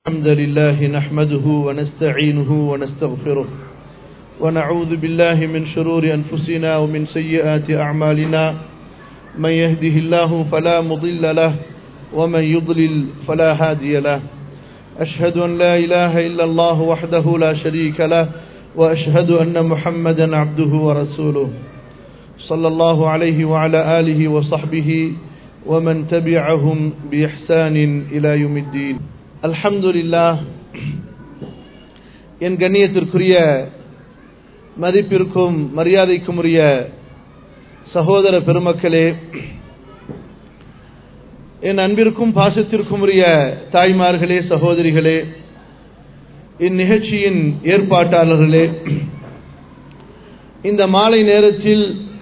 الحمد لله نحمده ونستعينه ونستغفره ونعوذ بالله من شرور أنفسنا ومن سيئات أعمالنا من يهده الله فلا مضل له ومن يضلل فلا هادي له أشهد أن لا إله إلا الله وحده لا شريك له وأشهد أن محمدا عبده ورسوله صلى الله عليه وعلى آله وصحبه ومن تبعهم بإحسان إلى يوم الدين الحمد لله என் கண்ணியத்திற்குரிய மதிப்பிற்கும் மரியாதைக்கும் உரிய சகோதர பெருமக்களே என் அன்பிற்கும் பாசத்திற்கும் உரிய தாய்மார்களே சகோதரிகளே இந்நிகழ்ச்சியின் ஏற்பாட்டாளர்களே இந்த மாலை நேரத்தில்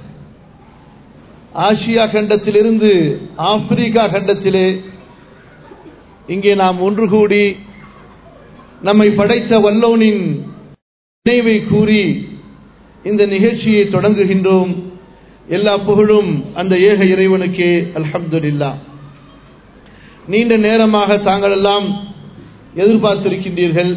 ஆசியா கண்டத்திலிருந்து ஆப்பிரிக்கா கண்டத்திலே இங்கே நாம் ஒன்று கூடி நம்மை படைத்த வல்லோனின் நினைவை கூறி இந்த நிகழ்ச்சியை தொடங்குகின்றோம் எல்லா புகழும் அந்த ஏக இறைவனுக்கே அல்ஹம்துலில்லா நீண்ட நேரமாக தாங்கள் எல்லாம் எதிர்பார்த்திருக்கின்றீர்கள்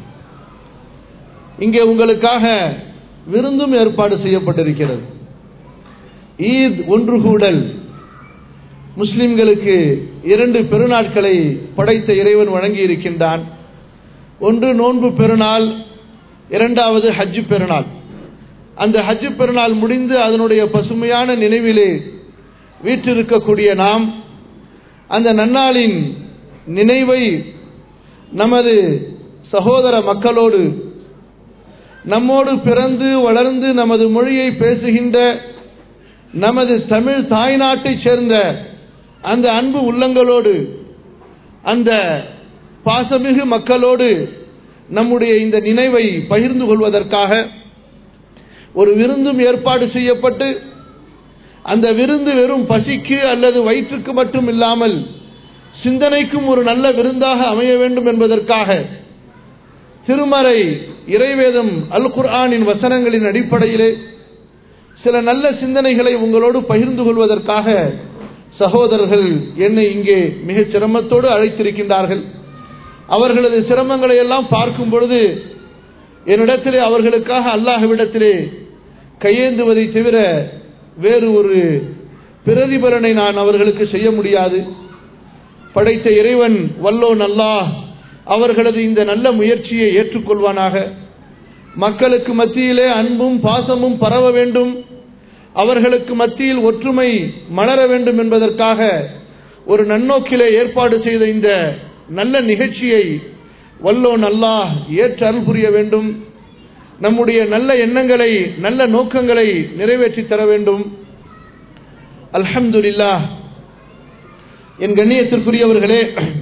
இங்கே உங்களுக்காக விருந்தும் ஏற்பாடு செய்யப்பட்டிருக்கிறது ஈத் ஒன்று கூடல் முஸ்லிம்களுக்கு இரண்டு பெருநாட்களை படைத்த இறைவன் வழங்கி இருக்கின்றான் ஒன்று நோன்பு பெருநாள் இரண்டாவது ஹஜ்ஜு பெருநாள் அந்த ஹஜ்ஜு பெருநாள் முடிந்து அதனுடைய பசுமையான நினைவிலே வீற்றிருக்கக்கூடிய நாம் அந்த நன்னாளின் நினைவை நமது சகோதர மக்களோடு நம்மோடு பிறந்து வளர்ந்து நமது மொழியை பேசுகின்ற நமது தமிழ் தாய்நாட்டைச் சேர்ந்த அந்த அன்பு உள்ளங்களோடு அந்த பாசமிகு மக்களோடு நம்முடைய இந்த நினைவை பகிர்ந்து கொள்வதற்காக ஒரு விருந்தும் ஏற்பாடு செய்யப்பட்டு அந்த விருந்து வெறும் பசிக்கு அல்லது வயிற்றுக்கு மட்டும் இல்லாமல் சிந்தனைக்கும் ஒரு நல்ல விருந்தாக அமைய வேண்டும் என்பதற்காக திருமறை இறைவேதம் அல் குர்ஆனின் வசனங்களின் அடிப்படையிலே சில நல்ல சிந்தனைகளை உங்களோடு பகிர்ந்து கொள்வதற்காக சகோதரர்கள் என்னை இங்கே மிக சிரமத்தோடு அழைத்திருக்கின்றார்கள் அவர்களது சிரமங்களை எல்லாம் பார்க்கும் பொழுது என்னிடத்திலே அவர்களுக்காக அல்லாஹ்விடத்திலே கையேந்துவதை தவிர வேறு ஒரு பிரதிபலனை நான் அவர்களுக்கு செய்ய முடியாது படைத்த இறைவன் வல்லோன் அல்லாஹ் அவர்களது இந்த நல்ல முயற்சியை ஏற்றுக்கொள்வானாக மக்களுக்கு மத்தியிலே அன்பும் பாசமும் பரவ வேண்டும் அவர்களுக்கு மத்தியில் ஒற்றுமை மலர வேண்டும் என்பதற்காக ஒரு நன்னோக்கிலே ஏற்பாடு செய்த இந்த நல்ல நிகழ்ச்சியை வல்லோன் அல்லாஹ் ஏற்று அருள் புரிய வேண்டும் நம்முடைய நல்ல எண்ணங்களை நல்ல நோக்கங்களை நிறைவேற்றி தர வேண்டும் அல்ஹம்துலில்லா என் கண்ணியத்திற்குரியவர்களே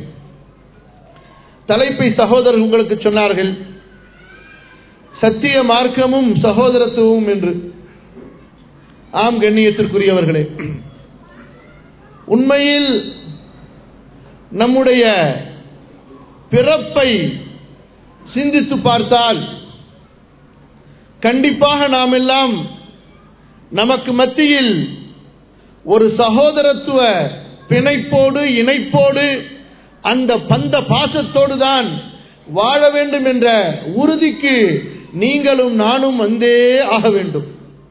தலைப்பை சகோதரர் உங்களுக்கு சொன்னார்கள் சத்திய மார்க்கமும் சகோதரத்துவமும் என்று ஆம் கண்ணியத்திற்குரியவர்களே உண்மையில் நம்முடைய பிறப்பை சிந்தித்து பார்த்தால் கண்டிப்பாக நாம் எல்லாம் நமக்கு மத்தியில் ஒரு சகோதரத்துவ பிணைப்போடு இணைப்போடு அந்த பந்த பாசத்தோடு தான் வாழ வேண்டும் என்ற உறுதிக்கு நீங்களும் நானும் வந்தே ஆக வேண்டும்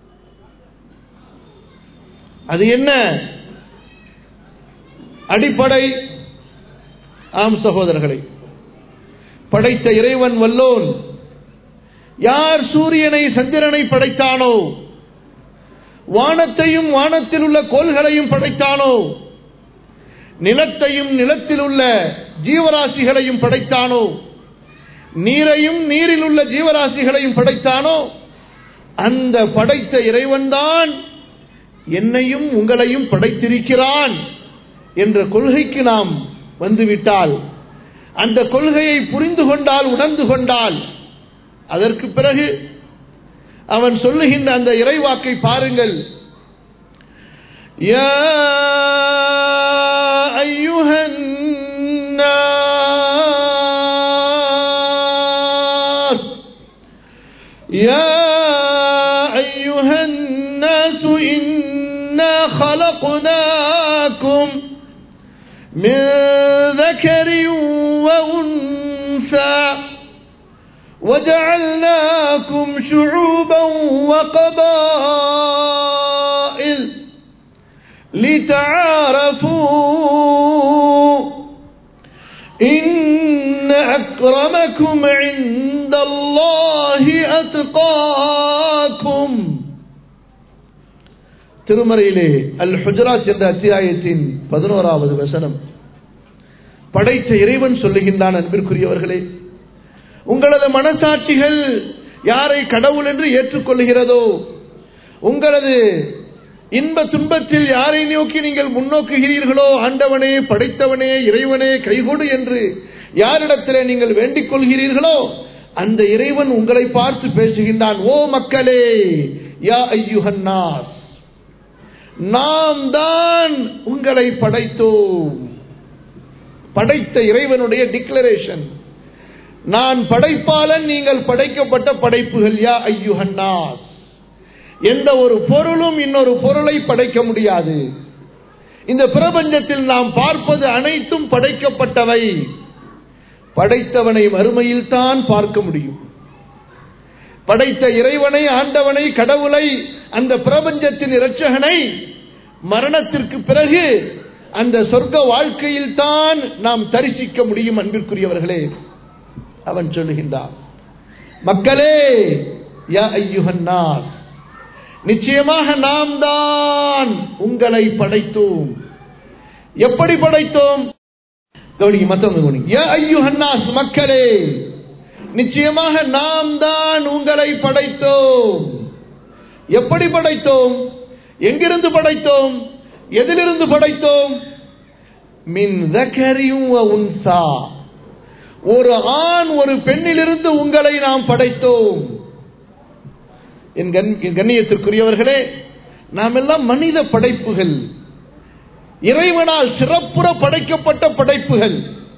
அது என்ன அடிப்படை ஆம் சகோதரர்களை படைத்த இறைவன் வல்லோன் யார் சூரியனை சந்திரனை படைத்தானோ வானத்தையும் வானத்தில் உள்ள கோள்களையும் படைத்தானோ நிலத்தையும் நிலத்தில் உள்ள ஜீவராசிகளையும் படைத்தானோ நீரையும் நீரில் உள்ள ஜீவராசிகளையும் படைத்தானோ அந்த படைத்த இறைவன்தான் என்னையும் உங்களையும் படைத்திருக்கிறான் என்ற கொள்கைக்கு நாம் வந்துவிட்டால் அந்த கொள்கையை புரிந்து கொண்டால் உணர்ந்து கொண்டால் அதற்கு பிறகு அவன் சொல்லுகின்ற அந்த இறைவாக்கை பாருங்கள் யா ஐயுஹன் يا أيها الناس إنا خلقناكم من ذكر وأنثى وجعلناكم شعوبا وقبائل لتعارفوا إن أكرمكم عند الله أتقاكم திருமறையிலே அல் ஹுஜராத் என்ற அத்தியாயத்தின் பதினோராவது வசனம் படைத்த இறைவன் சொல்லுகின்றான் அன்பிற்குரியவர்களே உங்களது மனசாட்சிகள் யாரை கடவுள் என்று ஏற்றுக்கொள்கிறதோ உங்களது இன்ப துன்பத்தில் யாரை நோக்கி நீங்கள் முன்னோக்குகிறீர்களோ ஆண்டவனே படைத்தவனே இறைவனே கைகொடு என்று யாரிடத்திலே நீங்கள் வேண்டிக் கொள்கிறீர்களோ அந்த இறைவன் உங்களை பார்த்து பேசுகின்றான் ஓ மக்களே யா ஐயுஹன்னாஸ் நாம் தான் உங்களை படைத்தோம் படைத்த இறைவனுடைய டிக்ளரேஷன் நான் படைப்பாளன் நீங்கள் படைக்கப்பட்ட படைப்புகள் யா ஐயுஹன்னாஸ் எந்த ஒரு பொருளும் இன்னொரு பொருளை படைக்க முடியாது இந்த பிரபஞ்சத்தில் நாம் பார்ப்பது அனைத்தும் படைக்கப்பட்டவை படைத்தவனை மறுமையில் தான் பார்க்க முடியும் படைத்த இறைவனை ஆண்டவனை கடவுளை அந்த பிரபஞ்சத்தின் இரட்சகனை மரணத்திற்கு பிறகு அந்த சொர்க்க வாழ்க்கையில் தான் நாம் தரிசிக்க முடியும் அன்பிற்குரியவர்களே அவன் சொல்லுகின்றான் மக்களே யா ஐயுஹன்னாஸ் நிச்சயமாக நாம் தான் உங்களை படைத்தோம் எப்படி படைத்தோம் கவனிங்க மத்தவங்க கவனிங்க யா ஐயுஹன்னாஸ் மக்களே நிச்சயமாக நாம் தான் உங்களை படைத்தோம் எப்படி படைத்தோம் எங்கிருந்து படைத்தோம் எதிலிருந்து படைத்தோம் மின் உன்சா ஒரு ஆண் ஒரு பெண்ணிலிருந்து உங்களை நாம் படைத்தோம் என் கண்ணியத்திற்குரியவர்களே நாம் எல்லாம் மனித படைப்புகள் இறைவனால் சிறப்புற படைக்கப்பட்ட படைப்புகள்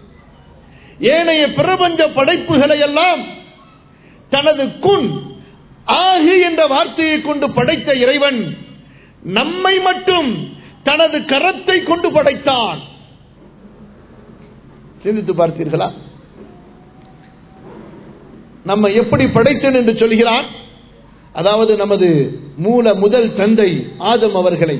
ஏனைய பிரபஞ்ச படைப்புகளை எல்லாம் தனது குன் ஆகு என்ற வார்த்தையை கொண்டு படைத்த இறைவன் நம்மை மட்டும் தனது கரத்தை கொண்டு படைத்தான் சிந்தித்து பார்த்தீர்களா நம்ம எப்படி படைத்தேன் என்று சொல்கிறான் அதாவது நமது மூல முதல் தந்தை ஆதம் அவர்களை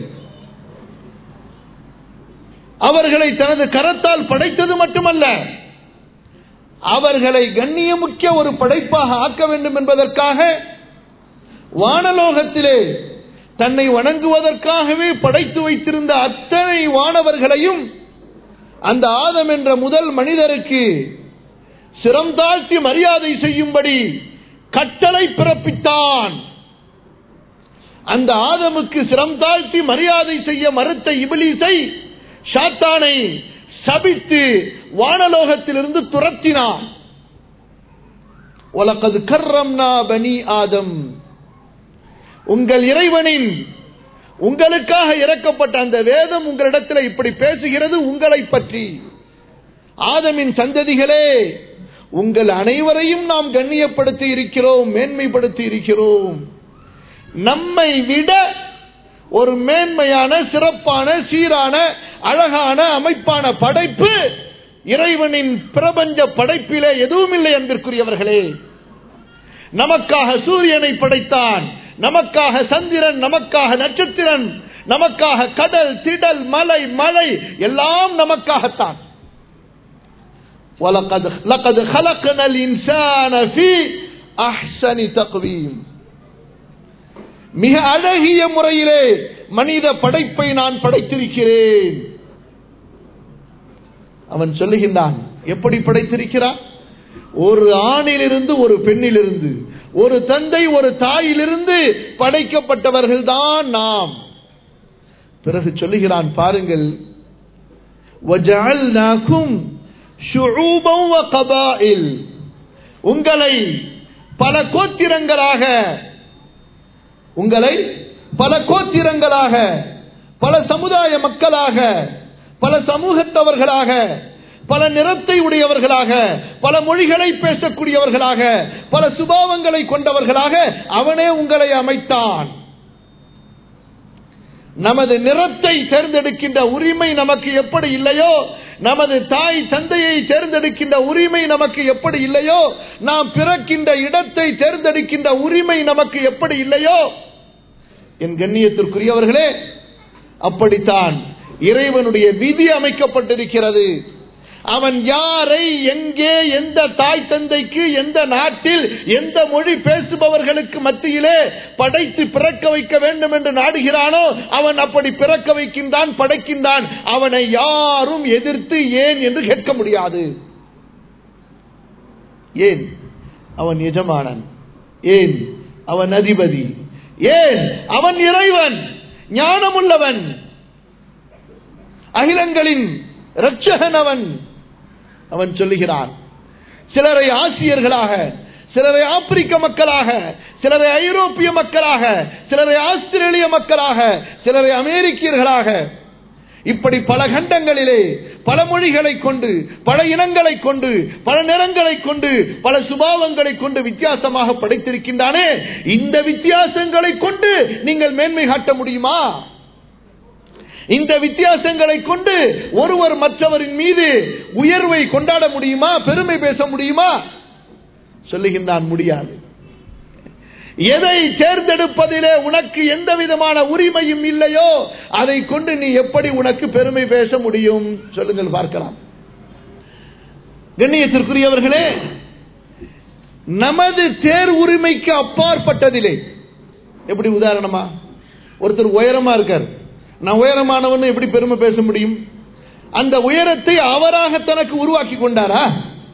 அவர்களை தனது கரத்தால் படைத்தது மட்டுமல்ல அவர்களை கண்ணியமுக்கிய ஒரு படைப்பாக ஆக்க வேண்டும் என்பதற்காக வானலோகத்திலே தன்னை வணங்குவதற்காகவே படைத்து வைத்திருந்த அத்தனை வானவர்களையும் அந்த ஆதம் என்ற முதல் மனிதருக்கு சிரம் தாழ்த்தி மரியாதை செய்யும்படி கட்டளை பிறப்பித்தான் அந்த ஆதமுக்கு சிரம் தாழ்த்தி மரியாதை செய்ய மறுத்த இபிலிசை சாத்தானை சபித்து வானலோகத்திலிருந்து துரத்தினான் உலகது கர்ரம்னா பனி ஆதம் உங்கள் இறைவனின் உங்களுக்காக இறக்கப்பட்ட அந்த வேதம் உங்களிடத்தில் இப்படி பேசுகிறது உங்களை பற்றி ஆதமின் சந்ததிகளே உங்கள் அனைவரையும் நாம் கண்ணியப்படுத்தி இருக்கிறோம் மேன்மைப்படுத்தி இருக்கிறோம் நம்மை விட ஒரு மேன்மையான சிறப்பான சீரான அழகான அமைப்பான படைப்பு இறைவனின் பிரபஞ்ச படைப்பிலே எதுவும் இல்லை அன்பிற்குரியவர்களே நமக்காக சூரியனை படைத்தான் நமக்காக சந்திரன் நமக்காக நட்சத்திரன் நமக்காக கடல் திடல் மலை மலை எல்லாம் நமக்காகத்தான் وَلَقَدْ لَقَدْ خَلَقْنَا الْإِنسَانَ فِي أَحْسَنِ تَقْوِيمٍ மிக அழகிய முறையிலே மனித படைப்பை நான் படைத்திருக்கிறேன் அவன் சொல்லுகின்றான் எப்படி படைத்திருக்கிறான் ஒரு ஆணிலிருந்து ஒரு பெண்ணிலிருந்து ஒரு தந்தை ஒரு தாயிலிருந்து படைக்கப்பட்டவர்கள் தான் நாம் பிறகு சொல்லுகிறான் பாருங்கள் உங்களை பல கோத்திரங்களாக உங்களை பல கோத்திரங்களாக பல சமுதாய மக்களாக பல சமூகத்தவர்களாக பல நிறத்தை உடையவர்களாக பல மொழிகளை பேசக்கூடியவர்களாக பல சுபாவங்களை கொண்டவர்களாக அவனே உங்களை அமைத்தான் நமது நிறத்தை தேர்ந்தெடுக்கின்ற உரிமை நமக்கு எப்படி இல்லையோ நமது தாய் தந்தையை தேர்ந்தெடுக்கின்ற உரிமை நமக்கு எப்படி இல்லையோ நாம் பிறக்கின்ற இடத்தை தேர்ந்தெடுக்கின்ற உரிமை நமக்கு எப்படி இல்லையோ என் கண்ணியத்திற்குரியவர்களே அப்படித்தான் இறைவனுடைய விதி அமைக்கப்பட்டிருக்கிறது அவன் யாரை எங்கே எந்த தாய் தந்தைக்கு எந்த நாட்டில் எந்த மொழி பேசுபவர்களுக்கு மத்தியிலே படைத்து பிறக்க வைக்க வேண்டும் என்று நாடுகிறானோ அவன் அப்படி பிறக்க வைக்கின்றான் படைக்கின்றான் அவனை யாரும் எதிர்த்து ஏன் என்று கேட்க முடியாது ஏன் அவன் எஜமானன் ஏன் அவன் அதிபதி ஏன் அவன் இறைவன் ஞானமுள்ளவன் அகிலங்களின் இரட்சகன் அவன் அவன் சொல்லுகிறான் சிலரை ஆசியர்களாக சிலரை ஆப்பிரிக்க மக்களாக சிலரை ஐரோப்பிய மக்களாக சிலரை ஆஸ்திரேலிய மக்களாக சிலரை அமெரிக்கியர்களாக இப்படி பல கண்டங்களிலே பல மொழிகளை கொண்டு பல இனங்களை கொண்டு பல நிறங்களை கொண்டு பல சுபாவங்களை கொண்டு வித்தியாசமாக படைத்திருக்கின்றானே இந்த வித்தியாசங்களை கொண்டு நீங்கள் மேன்மை காட்ட முடியுமா இந்த வித்தியாசங்களை கொண்டு ஒருவர் மற்றவரின் மீது உயர்வை கொண்டாட முடியுமா பெருமை பேச முடியுமா சொல்லுகின்றான் முடியாது எதை தேர்ந்தெடுப்பதிலே உனக்கு எந்த விதமான உரிமையும் இல்லையோ அதை கொண்டு நீ எப்படி உனக்கு பெருமை பேச முடியும் சொல்லுங்கள் பார்க்கலாம் கண்ணியத்திற்குரியவர்களே நமது தேர் உரிமைக்கு அப்பாற்பட்டதிலே எப்படி உதாரணமா ஒருத்தர் உயரமா இருக்கார் நான் உயரமானவன் எப்படி பெருமை பேச முடியும் அந்த உயரத்தை அவராக தனக்கு உருவாக்கி கொண்டாரா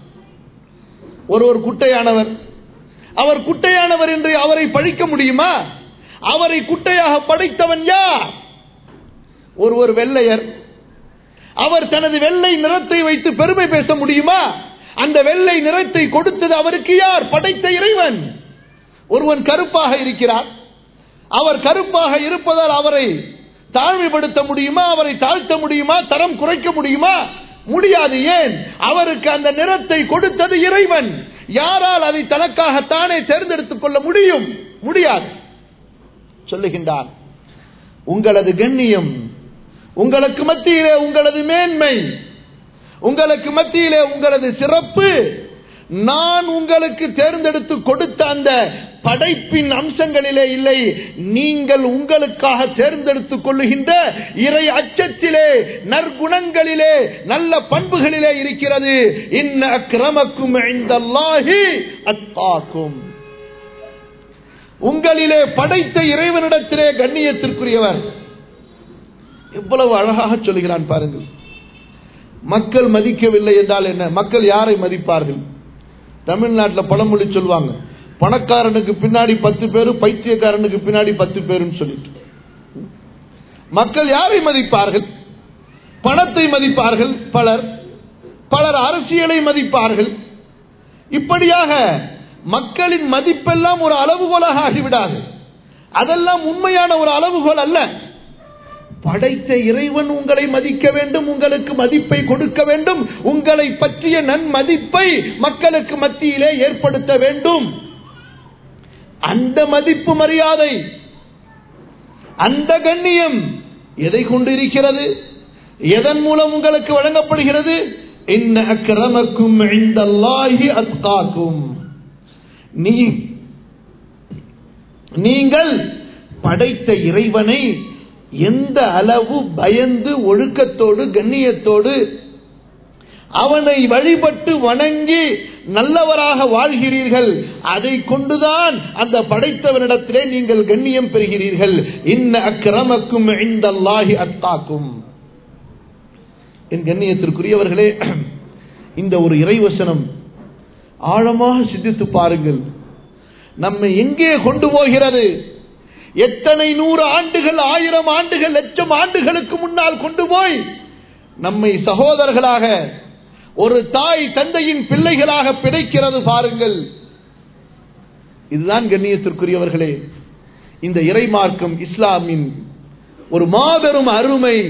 ஒரு ஒரு குட்டையானவர் அவர் குட்டையானவர் என்று அவரை பழிக்க முடியுமா அவரை குட்டையாக படைத்தவன் யார் ஒருவர் வெள்ளையர் அவர் தனது வெள்ளை நிறத்தை வைத்து பெருமை பேச முடியுமா அந்த வெள்ளை நிறத்தை கொடுத்தது அவருக்கு யார் படைத்த இறைவன் ஒருவன் கருப்பாக இருக்கிறார் அவர் கருப்பாக இருப்பதால் அவரை தாழ்மைப்படுத்த முடியுமா அவரை தாழ்த்த முடியுமா தரம் குறைக்க முடியுமா முடியாது ஏன் அவருக்கு அந்த நிறத்தை கொடுத்தது இறைவன் யாரால் அதை தனக்காக தானே தேர்ந்தெடுத்துக் கொள்ள முடியும் முடியாது சொல்லுகின்றான் உங்களது கண்ணியம் உங்களுக்கு மத்தியிலே உங்களது மேன்மை உங்களுக்கு மத்தியிலே உங்களது சிறப்பு நான் உங்களுக்கு தேர்ந்தெடுத்து கொடுத்த அந்த படைப்பின் அம்சங்களிலே இல்லை நீங்கள் உங்களுக்காக தேர்ந்தெடுத்துக் கொள்ளுகின்ற இறை அச்சத்திலே நற்குணங்களிலே நல்ல பண்புகளிலே இருக்கிறது இன்ன அக்கிரமக்கும் அத்தாக்கும் உங்களிலே படைத்த இறைவனிடத்திலே கண்ணியத்திற்குரியவர் எவ்வளவு அழகாக சொல்கிறான் பாருங்கள் மக்கள் மதிக்கவில்லை என்றால் என்ன மக்கள் யாரை மதிப்பார்கள் தமிழ்நாட்டில் பழமொழி சொல்லுவாங்க பணக்காரனுக்கு பின்னாடி பத்து பேரு பைத்தியக்காரனுக்கு பின்னாடி பத்து பேருன்னு சொல்லிட்டு மக்கள் யாரை மதிப்பார்கள் பணத்தை மதிப்பார்கள் பலர் பலர் அரசியலை மதிப்பார்கள் இப்படியாக மக்களின் மதிப்பெல்லாம் ஒரு அளவுகோலாக ஆகிவிடாது அதெல்லாம் உண்மையான ஒரு அளவுகோல் அல்ல படைத்த இறைவன் உங்களை மதிக்க வேண்டும் உங்களுக்கு மதிப்பை கொடுக்க வேண்டும் உங்களை பற்றிய நன்மதிப்பை மக்களுக்கு மத்தியிலே ஏற்படுத்த வேண்டும் அந்த மதிப்பு மரியாதை அந்த கண்ணியம் எதை கொண்டு இருக்கிறது எதன் மூலம் உங்களுக்கு வழங்கப்படுகிறது இன்ன அக்கிரமக்கும் அத்காக்கும் நீ நீங்கள் படைத்த இறைவனை எந்த அளவு பயந்து ஒழுக்கத்தோடு கண்ணியத்தோடு அவனை வழிபட்டு வணங்கி நல்லவராக வாழ்கிறீர்கள் அதை கொண்டுதான் அந்த படைத்தவனிடத்திலே நீங்கள் கண்ணியம் பெறுகிறீர்கள் இன்ன அக்கிரமக்கும் இந்தல்லாஹி அத்தாக்கும் என் கண்ணியத்திற்குரியவர்களே இந்த ஒரு இறைவசனம் ஆழமாக சிந்தித்து பாருங்கள் நம்மை எங்கே கொண்டு போகிறது எத்தனை நூறு ஆண்டுகள் ஆயிரம் ஆண்டுகள் லட்சம் ஆண்டுகளுக்கு முன்னால் கொண்டு போய் நம்மை சகோதரர்களாக ஒரு தாய் தந்தையின் பிள்ளைகளாக பிடைக்கிறது பாருங்கள் இதுதான் கண்ணியத்திற்குரியவர்களே இந்த இறை மார்க்கம் இஸ்லாமின் ஒரு மாபெரும் அருமை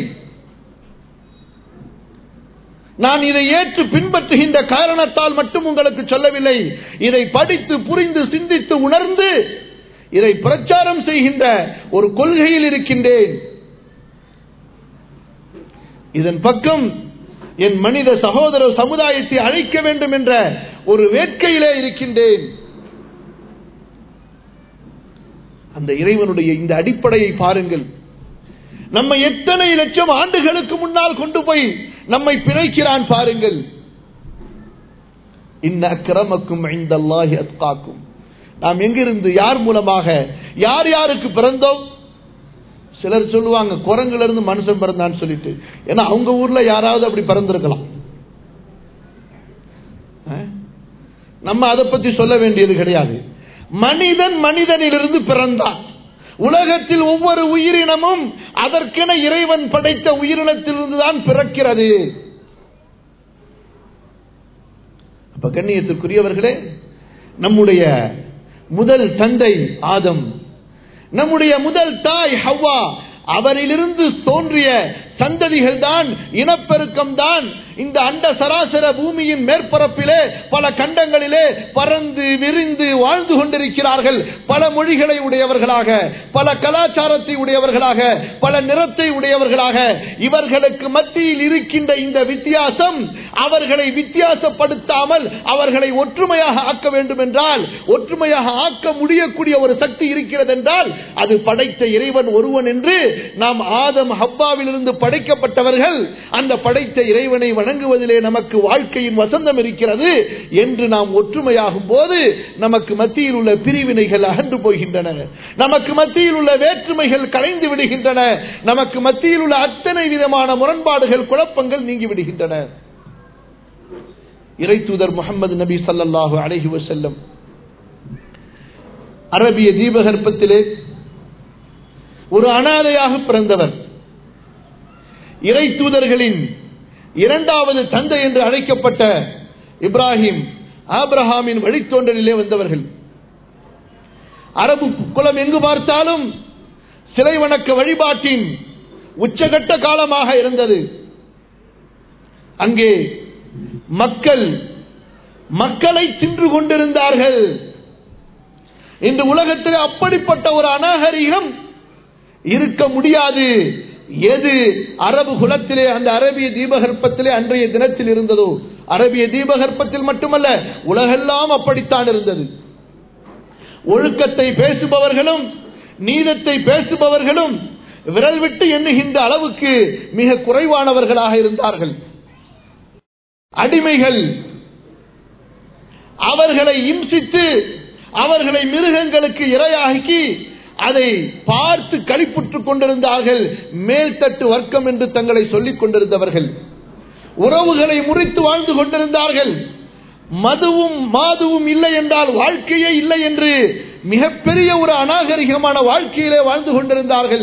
நான் இதை ஏற்று பின்பற்றுகின்ற காரணத்தால் மட்டும் உங்களுக்கு சொல்லவில்லை இதை படித்து புரிந்து சிந்தித்து உணர்ந்து இதை பிரச்சாரம் செய்கின்ற ஒரு கொள்கையில் இருக்கின்றேன் இதன் பக்கம் என் மனித சகோதர சமுதாயத்தை அழைக்க வேண்டும் என்ற ஒரு வேட்கையிலே இருக்கின்றேன் அந்த இறைவனுடைய இந்த அடிப்படையை பாருங்கள் நம்ம எத்தனை லட்சம் ஆண்டுகளுக்கு முன்னால் கொண்டு போய் நம்மை பிணைக்கிறான் பாருங்கள் இன்ன அக்கிரமக்கும் ஐந்தல்லாஹி அத்காக்கும் நாம் எங்கிருந்து யார் மூலமாக யார் யாருக்கு பிறந்தோம் சிலர் சொல்லுவாங்க குரங்குல இருந்து மனுஷன் பிறந்தான்னு சொல்லிட்டு ஏன்னா அவங்க ஊர்ல யாராவது அப்படி பிறந்திருக்கலாம் அஹ்? நம்ம அதை பத்தி சொல்ல வேண்டியது கிடையாது மனிதன் மனிதனிலிருந்து பிறந்தான் உலகத்தில் ஒவ்வொரு உயிரினமும் அதற்கென இறைவன் படைத்த உயிரினத்திலிருந்து தான் பிறக்கிறது அப்ப கண்ணியத்திற்குரியவர்களே நம்முடைய முதல் தந்தை ஆதம் நம்முடைய முதல் தாய் ஹவ்வா அவரிலிருந்து தோன்றிய சந்ததிகள் தான் இனப்பெருக்கம் தான் இந்த அண்ட சராசர பூமியின் மேற்பரப்பிலே பல கண்டங்களிலே பறந்து விரிந்து வாழ்ந்து கொண்டிருக்கிறார்கள் பல மொழிகளை உடையவர்களாக பல கலாச்சாரத்தை உடையவர்களாக பல நிறத்தை உடையவர்களாக இவர்களுக்கு மத்தியில் இருக்கின்ற இந்த வித்தியாசம் அவர்களை வித்தியாசப்படுத்தாமல் அவர்களை ஒற்றுமையாக ஆக்க வேண்டும் என்றால் ஒற்றுமையாக ஆக்க முடியக்கூடிய ஒரு சக்தி இருக்கிறது என்றால் அது படைத்த இறைவன் ஒருவன் என்று நாம் ஆதம் ஹப்பாவிலிருந்து படைக்கப்பட்டவர்கள் அந்த படைத்த இறைவனை வணங்குவதிலே நமக்கு வாழ்க்கையின் வசந்தம் இருக்கிறது என்று நாம் ஒற்றுமையாகும் போது நமக்கு மத்தியில் உள்ள பிரிவினைகள் அகன்று போகின்றன நமக்கு மத்தியில் உள்ள வேற்றுமைகள் கலைந்து விடுகின்றன நமக்கு மத்தியில் உள்ள அத்தனை விதமான முரண்பாடுகள் குழப்பங்கள் நீங்கி விடுகின்றன இறை தூதர் முகமது நபி ஸல்லல்லாஹு அலைஹி வஸல்லம் அரபிய தீபகற்பத்திலே ஒரு அனாதையாக பிறந்தவர் இறை தூதர்களின் இரண்டாவது தந்தை என்று அழைக்கப்பட்ட இப்ராஹிம் ஆபிரஹாமின் வழித்தோன்றலிலே வந்தவர்கள் அரபு குலம் எங்கு பார்த்தாலும் சிலை வணக்க வழிபாட்டின் உச்சகட்ட காலமாக இருந்தது அங்கே மக்கள் மக்களை தின்று கொண்டிருந்தார்கள் இன்று உலகத்தில் அப்படிப்பட்ட ஒரு அநாகரிகம் இருக்க முடியாது எது அரபு குலத்திலே அந்த அரபிய தீபகற்பத்திலே அன்றைய தினத்தில் இருந்ததோ அரபிய தீபகற்பத்தில் மட்டுமல்ல உலகெல்லாம் அப்படித்தான் இருந்தது ஒழுக்கத்தை பேசுபவர்களும் நீதத்தை பேசுபவர்களும் விரல் விட்டு எண்ணுகின்ற அளவுக்கு மிக குறைவானவர்களாக இருந்தார்கள் அடிமைகள் அவர்களை இம்சித்து அவர்களை மிருகங்களுக்கு இரையாக்கி அதை பார்த்து களிப்புற்றுக் கொண்டிருந்தார்கள் மேல்தட்டு வர்க்கம் என்று தங்களை சொல்லிக் கொண்டிருந்தவர்கள் உறவுகளை முறித்து வாழ்ந்து கொண்டிருந்தார்கள் மதுவும் மாதுவும் இல்லை என்றால் வாழ்க்கையே இல்லை என்று மிகப்பெரிய ஒரு அநாகரிகமான வாழ்க்கையிலே வாழ்ந்து கொண்டிருந்தார்கள்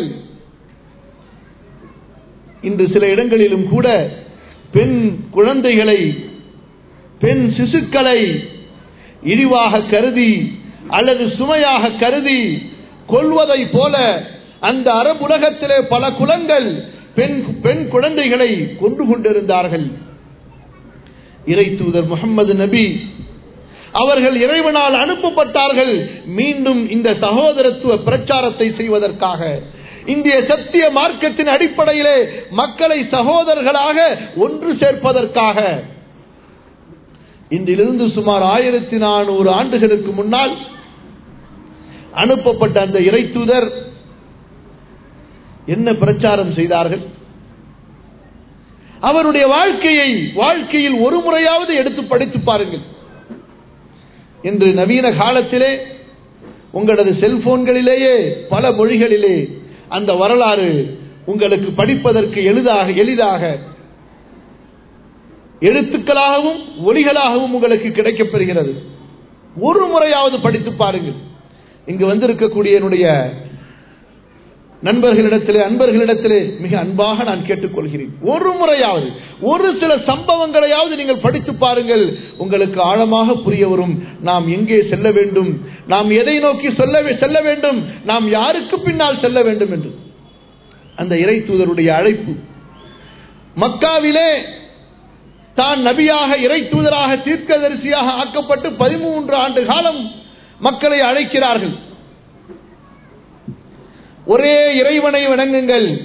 இன்று சில இடங்களிலும் கூட பெண் குழந்தைகளை பெண் சிசுக்களை இழிவாக கருதி அல்லது சுமையாக கருதி கொள்வதை போல அந்த அரபுலகத்திலே பல குலங்கள் பெண் பெண் குழந்தைகளை கொண்டு கொண்டிருந்தார்கள் இறை தூதர் முகமது நபி அவர்கள் இறைவனால் அனுப்பப்பட்டார்கள் மீண்டும் இந்த சகோதரத்துவ பிரச்சாரத்தை செய்வதற்காக இந்திய சத்திய மார்க்கத்தின் அடிப்படையிலே மக்களை சகோதரர்களாக ஒன்று சேர்ப்பதற்காக இன்றிலிருந்து சுமார் ஆயிரத்தி நானூறு ஆண்டுகளுக்கு முன்னால் அனுப்பப்பட்ட அந்த இறை தூதர் என்ன பிரச்சாரம் செய்தார்கள் அவருடைய வாழ்க்கையை வாழ்க்கையில் ஒரு முறையாவது எடுத்து படித்து பாருங்கள் இன்று நவீன காலத்திலே உங்களது செல்போன்களிலேயே பல மொழிகளிலே அந்த வரலாறு உங்களுக்கு படிப்பதற்கு எளிதாக எளிதாக எழுத்துக்களாகவும் ஒலிகளாகவும் உங்களுக்கு கிடைக்கப்பெறுகிறது ஒரு முறையாவது படித்து பாருங்கள் இங்கு வந்திருக்கக்கூடிய என்னுடைய நண்பர்களிடத்திலே அன்பர்களிடத்திலே மிக அன்பாக நான் கேட்டுக்கொள்கிறேன் ஒரு முறையாவது ஒரு சில சம்பவங்களையாவது நீங்கள் படித்து பாருங்கள் உங்களுக்கு ஆழமாக புரிய வரும் நாம் எங்கே செல்ல வேண்டும் நாம் எதை நோக்கி சொல்ல செல்ல வேண்டும் நாம் யாருக்கு பின்னால் செல்ல வேண்டும் என்று அந்த இறை தூதருடைய அழைப்பு மக்காவிலே தான் நபியாக இறை தூதராக தீர்க்கதரிசியாக ஆக்கப்பட்டு பதிமூன்று ஆண்டு காலம் மக்களை அழைக்கிறார்கள் ஒரே இறைவனை வணங்குங்கள்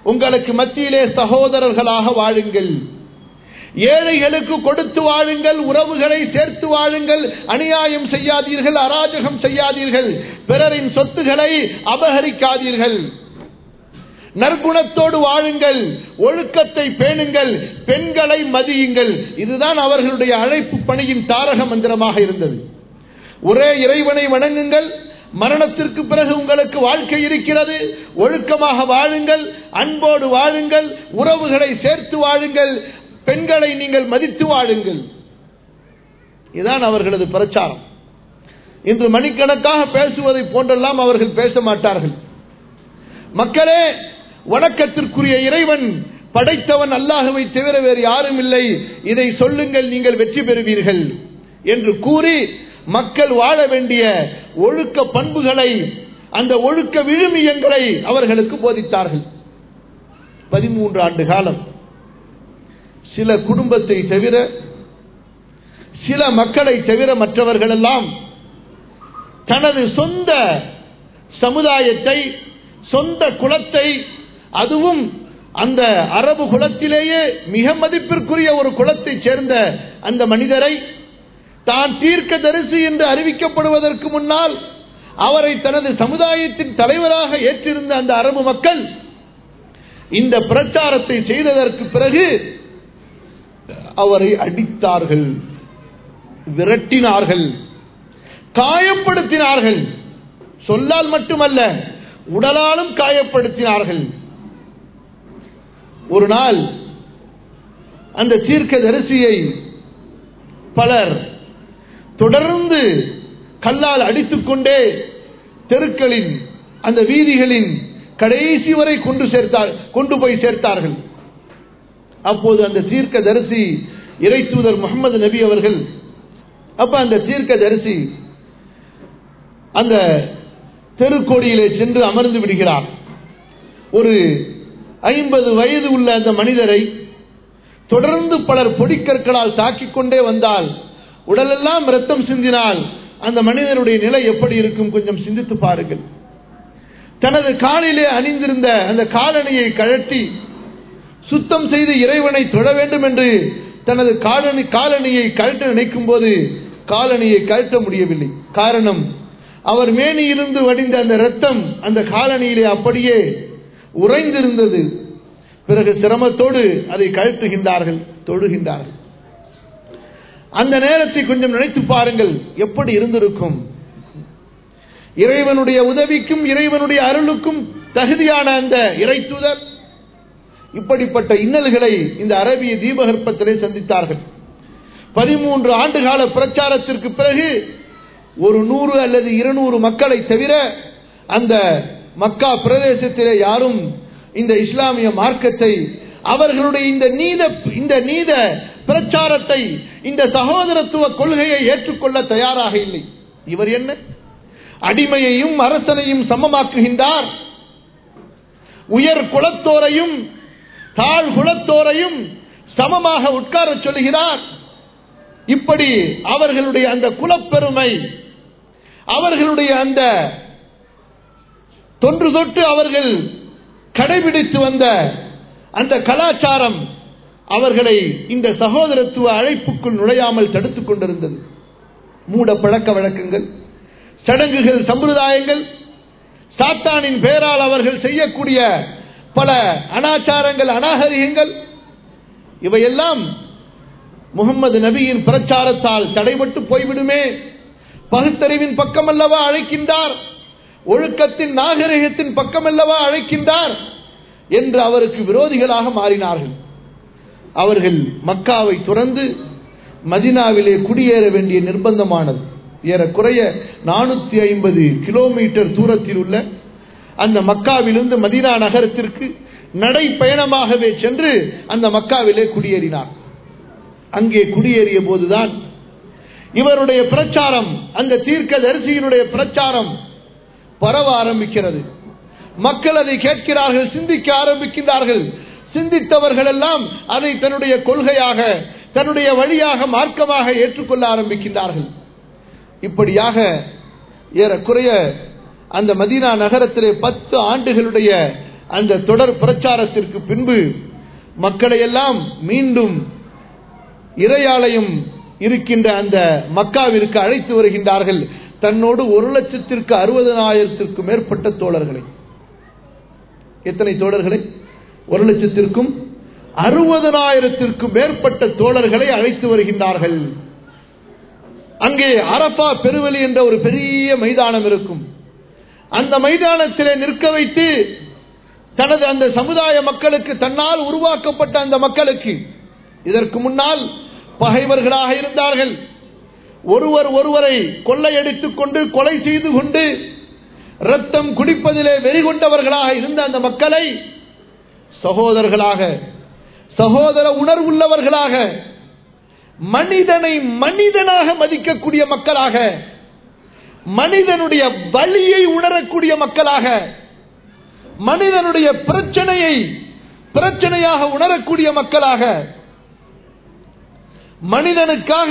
உங்களுக்கு மத்தியிலே சகோதரர்களாக வாழுங்கள் ஏழைகளுக்கு கொடுத்து வாழுங்கள் உறவுகளை சேர்த்து வாழுங்கள் அநியாயம் செய்யாதீர்கள் அராஜகம் செய்யாதீர்கள் பிறரின் சொத்துக்களை அபகரிக்காதீர்கள் நற்குணத்தோடு வாழுங்கள் ஒழுக்கத்தை பேணுங்கள் பெண்களை மதியுங்கள் இதுதான் அவர்களுடைய அழைப்பு பணியின் தாரக மந்திரமாக இருந்தது ஒரே இறைவனை வணங்குங்கள் மரணத்திற்கு பிறகு உங்களுக்கு வாழ்க்கை இருக்கிறது ஒழுக்கமாக வாழுங்கள் அன்போடு வாழுங்கள் உறவுகளை சேர்த்து வாழுங்கள் பெண்களை நீங்கள் மதித்து வாழுங்கள் இதுதான் அவர்களது பிரச்சாரம் இன்று மணிக்கணக்காக பேசுவதை போன்றெல்லாம் அவர்கள் பேச மாட்டார்கள் மக்களே வணக்கத்திற்குரிய இறைவன் படைத்தவன் அல்லாஹுவை தவிர வேறு யாரும் இல்லை இதை சொல்லுங்கள் நீங்கள் வெற்றி பெறுவீர்கள் என்று கூறி மக்கள் வாழ வேண்டிய ஒழுக்க பண்புகளை அந்த ஒழுக்க விழுமியங்களை அவர்களுக்கு போதித்தார்கள் பதிமூன்று ஆண்டு காலம் சில குடும்பத்தை தவிர சில மக்களை தவிர மற்றவர்களெல்லாம் தனது சொந்த சமுதாயத்தை சொந்த குலத்தை அதுவும் அந்த அரபு குலத்திலேயே மிக மதிப்பிற்குரிய ஒரு குலத்தைச் சேர்ந்த அந்த மனிதரை தான் தீர்க்க தரிசி என்று அறிவிக்கப்படுவதற்கு முன்னால் அவரை தனது சமுதாயத்தின் தலைவராக ஏற்றிருந்த அந்த அரபு மக்கள் இந்த பிரச்சாரத்தை செய்ததற்கு பிறகு அவரை அடித்தார்கள் விரட்டினார்கள் காயப்படுத்தினார்கள் சொல்லால் மட்டுமல்ல உடலாலும் காயப்படுத்தினார்கள் ஒரு நாள் அந்த தீர்க்க தரிசியை பலர் தொடர்ந்து கல்லால் அடித்துக்கொண்டே தெருக்களின் அந்த வீதிகளின் கடைசி வரை கொண்டு சேர்த்தார் கொண்டு போய் சேர்த்தார்கள் அப்போது அந்த தீர்க்க தரிசி இறை தூதர் முகமது நபி அவர்கள் அப்ப அந்த தீர்க்க தரிசி அந்த தெருக்கோடியிலே சென்று அமர்ந்து விடுகிறார் ஒரு ஐம்பது வயது உள்ள அந்த மனிதரை தொடர்ந்து பலர் பொடிக்கற்களால் தாக்கிக் கொண்டே வந்தால் உடலெல்லாம் ரத்தம் சிந்தினால் அந்த மனிதனுடைய நிலை எப்படி இருக்கும் கொஞ்சம் சிந்தித்து பாருங்கள் தனது காலிலே அணிந்திருந்த அந்த காலணியை கழட்டி சுத்தம் செய்து இறைவனை தொழ வேண்டும் என்று தனது காலணி காலணியை கழட்ட நினைக்கும் போது காலணியை கழட்ட முடியவில்லை காரணம் அவர் மேனியிலிருந்து வடிந்த அந்த ரத்தம் அந்த காலணியிலே அப்படியே உறைந்திருந்தது பிறகு சிரமத்தோடு அதை கழட்டுகின்றார்கள் தொழுகின்றார்கள் அந்த நேரத்தை கொஞ்சம் நினைத்து பாருங்கள் எப்படி இருந்திருக்கும் இறைவனுடைய உதவிக்கும் இறைவனுடைய அருளுக்கும் தகுதியான அந்த இறை தூதர் இப்படிப்பட்ட இன்னல்களை இந்த அரபிய தீபகற்பத்திலே சந்தித்தார்கள் பதிமூன்று ஆண்டுகால பிரச்சாரத்திற்கு பிறகு ஒரு நூறு அல்லது இருநூறு மக்களை தவிர அந்த மக்கா பிரதேசத்திலே யாரும் இந்த இஸ்லாமிய மார்க்கத்தை அவர்களுடைய இந்த நீத இந்த நீத பிரச்சாரத்தை இந்த சகோதரத்துவ கொள்கையை ஏற்றுக்கொள்ள தயாராக இல்லை இவர் என்ன அடிமையையும் அரசனையும் சமமாக்குகின்றார் உயர் குலத்தோரையும் தாழ் குலத்தோரையும் சமமாக உட்கார சொல்லுகிறார் இப்படி அவர்களுடைய அந்த குலப்பெருமை அவர்களுடைய அந்த தொன்று தொட்டு அவர்கள் கடைபிடித்து வந்த அந்த கலாச்சாரம் அவர்களை இந்த சகோதரத்துவ அழைப்புக்குள் நுழையாமல் தடுத்துக் கொண்டிருந்தது மூட பழக்க வழக்கங்கள் சடங்குகள் சம்பிரதாயங்கள் சாத்தானின் பெயரால் அவர்கள் செய்யக்கூடிய பல அனாச்சாரங்கள் அநாகரிகங்கள் இவையெல்லாம் முகமது நபியின் பிரச்சாரத்தால் தடைபட்டு போய்விடுமே பகுத்தறிவின் பக்கம் அல்லவா அழைக்கின்றார் ஒழுக்கத்தின் நாகரிகத்தின் பக்கம் அல்லவா அழைக்கின்றார் என்று அவருக்கு விரோதிகளாக மாறினார்கள் அவர்கள் மக்காவை துறந்து மதினாவிலே குடியேற வேண்டிய நிர்பந்தமானது ஏறக்குறைய நானூத்தி ஐம்பது கிலோமீட்டர் தூரத்தில் உள்ள அந்த மக்காவிலிருந்து மதினா நகரத்திற்கு நடைப்பயணமாகவே சென்று அந்த மக்காவிலே குடியேறினார் அங்கே குடியேறிய போதுதான் இவருடைய பிரச்சாரம் அந்த தீர்க்க தரிசியினுடைய பிரச்சாரம் பரவ ஆரம்பிக்கிறது மக்கள் அதை கேட்கிறார்கள் சிந்திக்க ஆரம்பிக்கின்றார்கள் சிந்தித்தவர்கள் எல்லாம் அதை தன்னுடைய கொள்கையாக தன்னுடைய வழியாக மார்க்கமாக ஏற்றுக்கொள்ள ஆரம்பிக்கின்றார்கள் இப்படியாக ஏறக்குறைய அந்த மதீனா நகரத்திலே பத்து ஆண்டுகளுடைய அந்த தொடர் பிரச்சாரத்திற்கு பின்பு மக்களை எல்லாம் மீண்டும் இறையாலயம் இருக்கின்ற அந்த மக்காவிற்கு அழைத்து வருகின்றார்கள் தன்னோடு ஒரு லட்சத்திற்கு அறுபதனாயிரத்திற்கு மேற்பட்ட தோழர்களை எத்தனை தோழர்களை ஒரு லட்சத்திற்கும் அறுபதனாயிரத்திற்கும் மேற்பட்ட தோழர்களை அழைத்து வருகின்றார்கள் அங்கே அரபா பெருவெளி என்ற ஒரு பெரிய மைதானம் இருக்கும் அந்த மைதானத்திலே நிற்க வைத்து தனது அந்த சமுதாய மக்களுக்கு தன்னால் உருவாக்கப்பட்ட அந்த மக்களுக்கு இதற்கு முன்னால் பகைவர்களாக இருந்தார்கள் ஒருவர் ஒருவரை கொள்ளையடித்துக் கொண்டு கொலை செய்து கொண்டு ரத்தம் குடிப்பதிலே வெறிகொண்டவர்களாக இருந்த அந்த மக்களை சகோதரர்களாக சகோதர உணர்வுள்ளவர்களாக மனிதனை மனிதனாக மதிக்கக்கூடிய மக்களாக மனிதனுடைய வழியை உணரக்கூடிய மக்களாக மனிதனுடைய பிரச்சனையை பிரச்சனையாக உணரக்கூடிய மக்களாக மனிதனுக்காக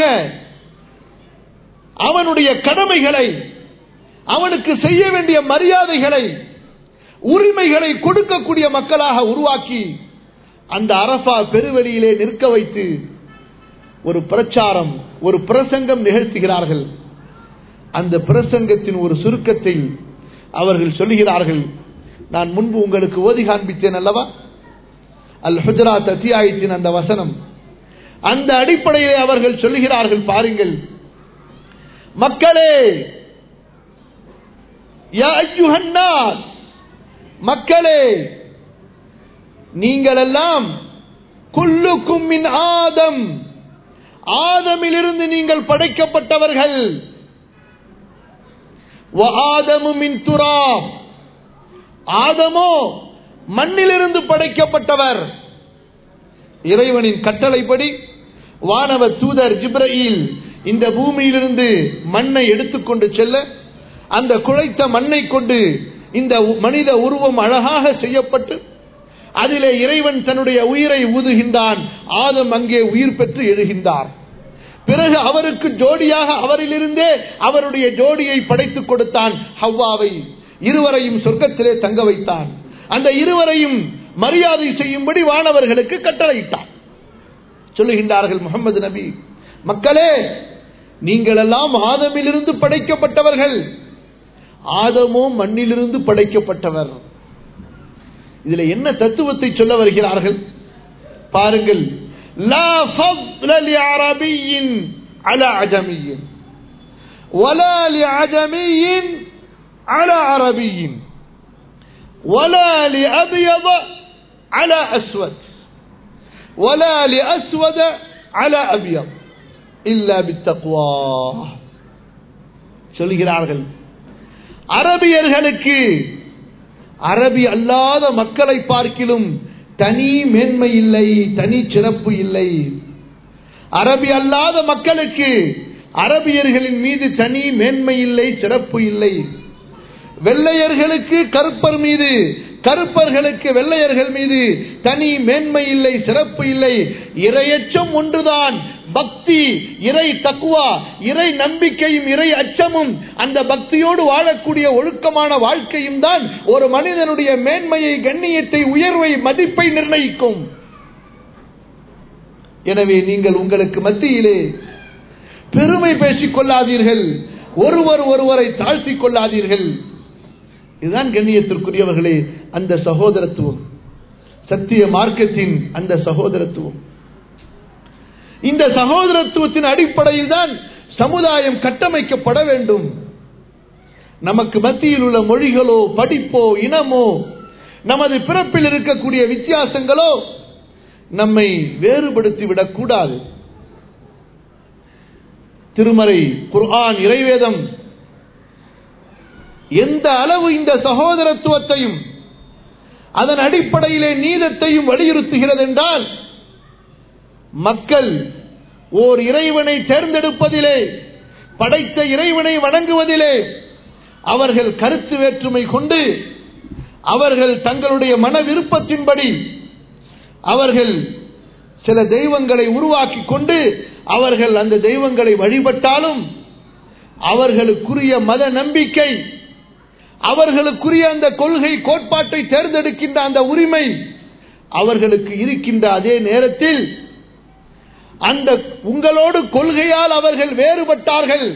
அவனுடைய கடமைகளை அவனுக்கு செய்ய வேண்டிய மரியாதைகளை உரிமைகளை கொடுக்கக்கூடிய மக்களாக உருவாக்கி அந்த அரபா பெருவெளியிலே நிற்க வைத்து ஒரு பிரச்சாரம் ஒரு பிரசங்கம் நிகழ்த்துகிறார்கள் அந்த பிரசங்கத்தின் ஒரு சுருக்கத்தை அவர்கள் சொல்லுகிறார்கள் நான் முன்பு உங்களுக்கு ஓதி காண்பித்தேன் அல்லவா அல் ஹுஜராத் அத்தியாயத்தின் அந்த வசனம் அந்த அடிப்படையிலே அவர்கள் சொல்லுகிறார்கள் பாருங்கள் மக்களே யா அய்யுஹன்னாஸ், மக்களே நீங்கள் எல்லாம் குல்லுக்கும் மின் ஆதம் ஆதமிலிருந்து நீங்கள் படைக்கப்பட்டவர்கள் ஆதமு மின் துராப் ஆதமோ மண்ணிலிருந்து படைக்கப்பட்டவர் இறைவனின் கட்டளைப்படி வானவ தூதர் ஜிப்ரயில் இந்த பூமியிலிருந்து மண்ணை எடுத்துக்கொண்டு செல்ல அந்த குழைத்த மண்ணை கொண்டு இந்த உ- மனித உருவம் அழகாக செய்யப்பட்டு அதிலே இறைவன் தன்னுடைய உயிரை ஊதுகின்றான் ஆதம் அங்கே உயிர் பெற்று எழுகின்றார் பிறகு அவருக்கு ஜோடியாக அவரிலிருந்தே அவருடைய ஜோடியை படைத்துக் கொடுத்தான் ஹவ்வாவை இருவரையும் சொர்க்கத்திலே தங்க வைத்தான் அந்த இருவரையும் மரியாதை செய்யும்படி வானவர்களுக்கு கட்டளையிட்டான் சொல்லுகின்றார்கள் முகமது நபி மக்களே நீங்கள் எல்லாம் ஆதமிலிருந்து படைக்கப்பட்டவர்கள் ஆதமோ மண்ணிலிருந்து படைக்கப்பட்டவர் இதுல என்ன தத்துவத்தை சொல்ல வருகிறார்கள் பாருங்கள் லா ஃபضل لعربي على عجمي ولا لعجمي على عربي ولا لأبيض على أسود ولا لأسود على أبيض إلا بالتقوى சொல்கிறார்கள் அரபியர்களுக்கு அரபி அல்லாத மக்களை பார்க்கிலும் தனி மேன்மை இல்லை தனி சிறப்பு இல்லை அரபி அல்லாத மக்களுக்கு அரபியர்களின் மீது தனி மேன்மை இல்லை சிறப்பு இல்லை வெள்ளையர்களுக்கு கருப்பர் மீது கருப்பர்களுக்கு வெள்ளையர்கள் மீது தனி மேன்மை இல்லை சிறப்பு இல்லை இரையச்சம் ஒன்றுதான் பக்தி இறை தக்குவா இறை நம்பிக்கையும் இறை அச்சமும் அந்த பக்தியோடு வாழக்கூடிய ஒழுக்கமான வாழ்க்கையும் தான் ஒரு மனிதனுடைய மேன்மையை கண்ணியத்தை உயர்வை மதிப்பை நிர்ணயிக்கும் எனவே நீங்கள் உங்களுக்கு மத்தியிலே பெருமை பேசிக் கொள்ளாதீர்கள் ஒருவர் ஒருவரை தாழ்த்திக் கொள்ளாதீர்கள் இதுதான் கண்ணியத்திற்குரியவர்களே அந்த சகோதரத்துவம் சத்திய மார்க்கத்தின் அந்த சகோதரத்துவம் இந்த சகோதரத்துவத்தின் அடிப்படையில் தான் சமுதாயம் கட்டமைக்கப்பட வேண்டும் நமக்கு மத்தியில் உள்ள மொழிகளோ படிப்போ இனமோ நமது பிறப்பில் இருக்கக்கூடிய வித்தியாசங்களோ நம்மை வேறுபடுத்தி விடக்கூடாது திருமறை குர்ஆன் இறைவேதம் எந்த அளவு இந்த சகோதரத்துவத்தையும் அதன் அடிப்படையிலே நீதத்தையும் வலியுறுத்துகிறது என்றால் மக்கள் ஓர் இறைவனை தேர்ந்தெடுப்பதிலே படைத்த இறைவனை வணங்குவதிலே அவர்கள் கருத்து வேற்றுமை கொண்டு அவர்கள் தங்களுடைய மன விருப்பத்தின்படி அவர்கள் சில தெய்வங்களை உருவாக்கி கொண்டு அவர்கள் அந்த தெய்வங்களை வழிபட்டாலும் அவர்களுக்குரிய மத நம்பிக்கை அவர்களுக்குரிய அந்த கொள்கை கோட்பாட்டை தேர்ந்தெடுக்கின்ற அந்த உரிமை அவர்களுக்கு இருக்கின்ற அதே நேரத்தில் அந்த உங்களோடு கொள்கையால் அவர்கள் வேறுபட்டார்கள்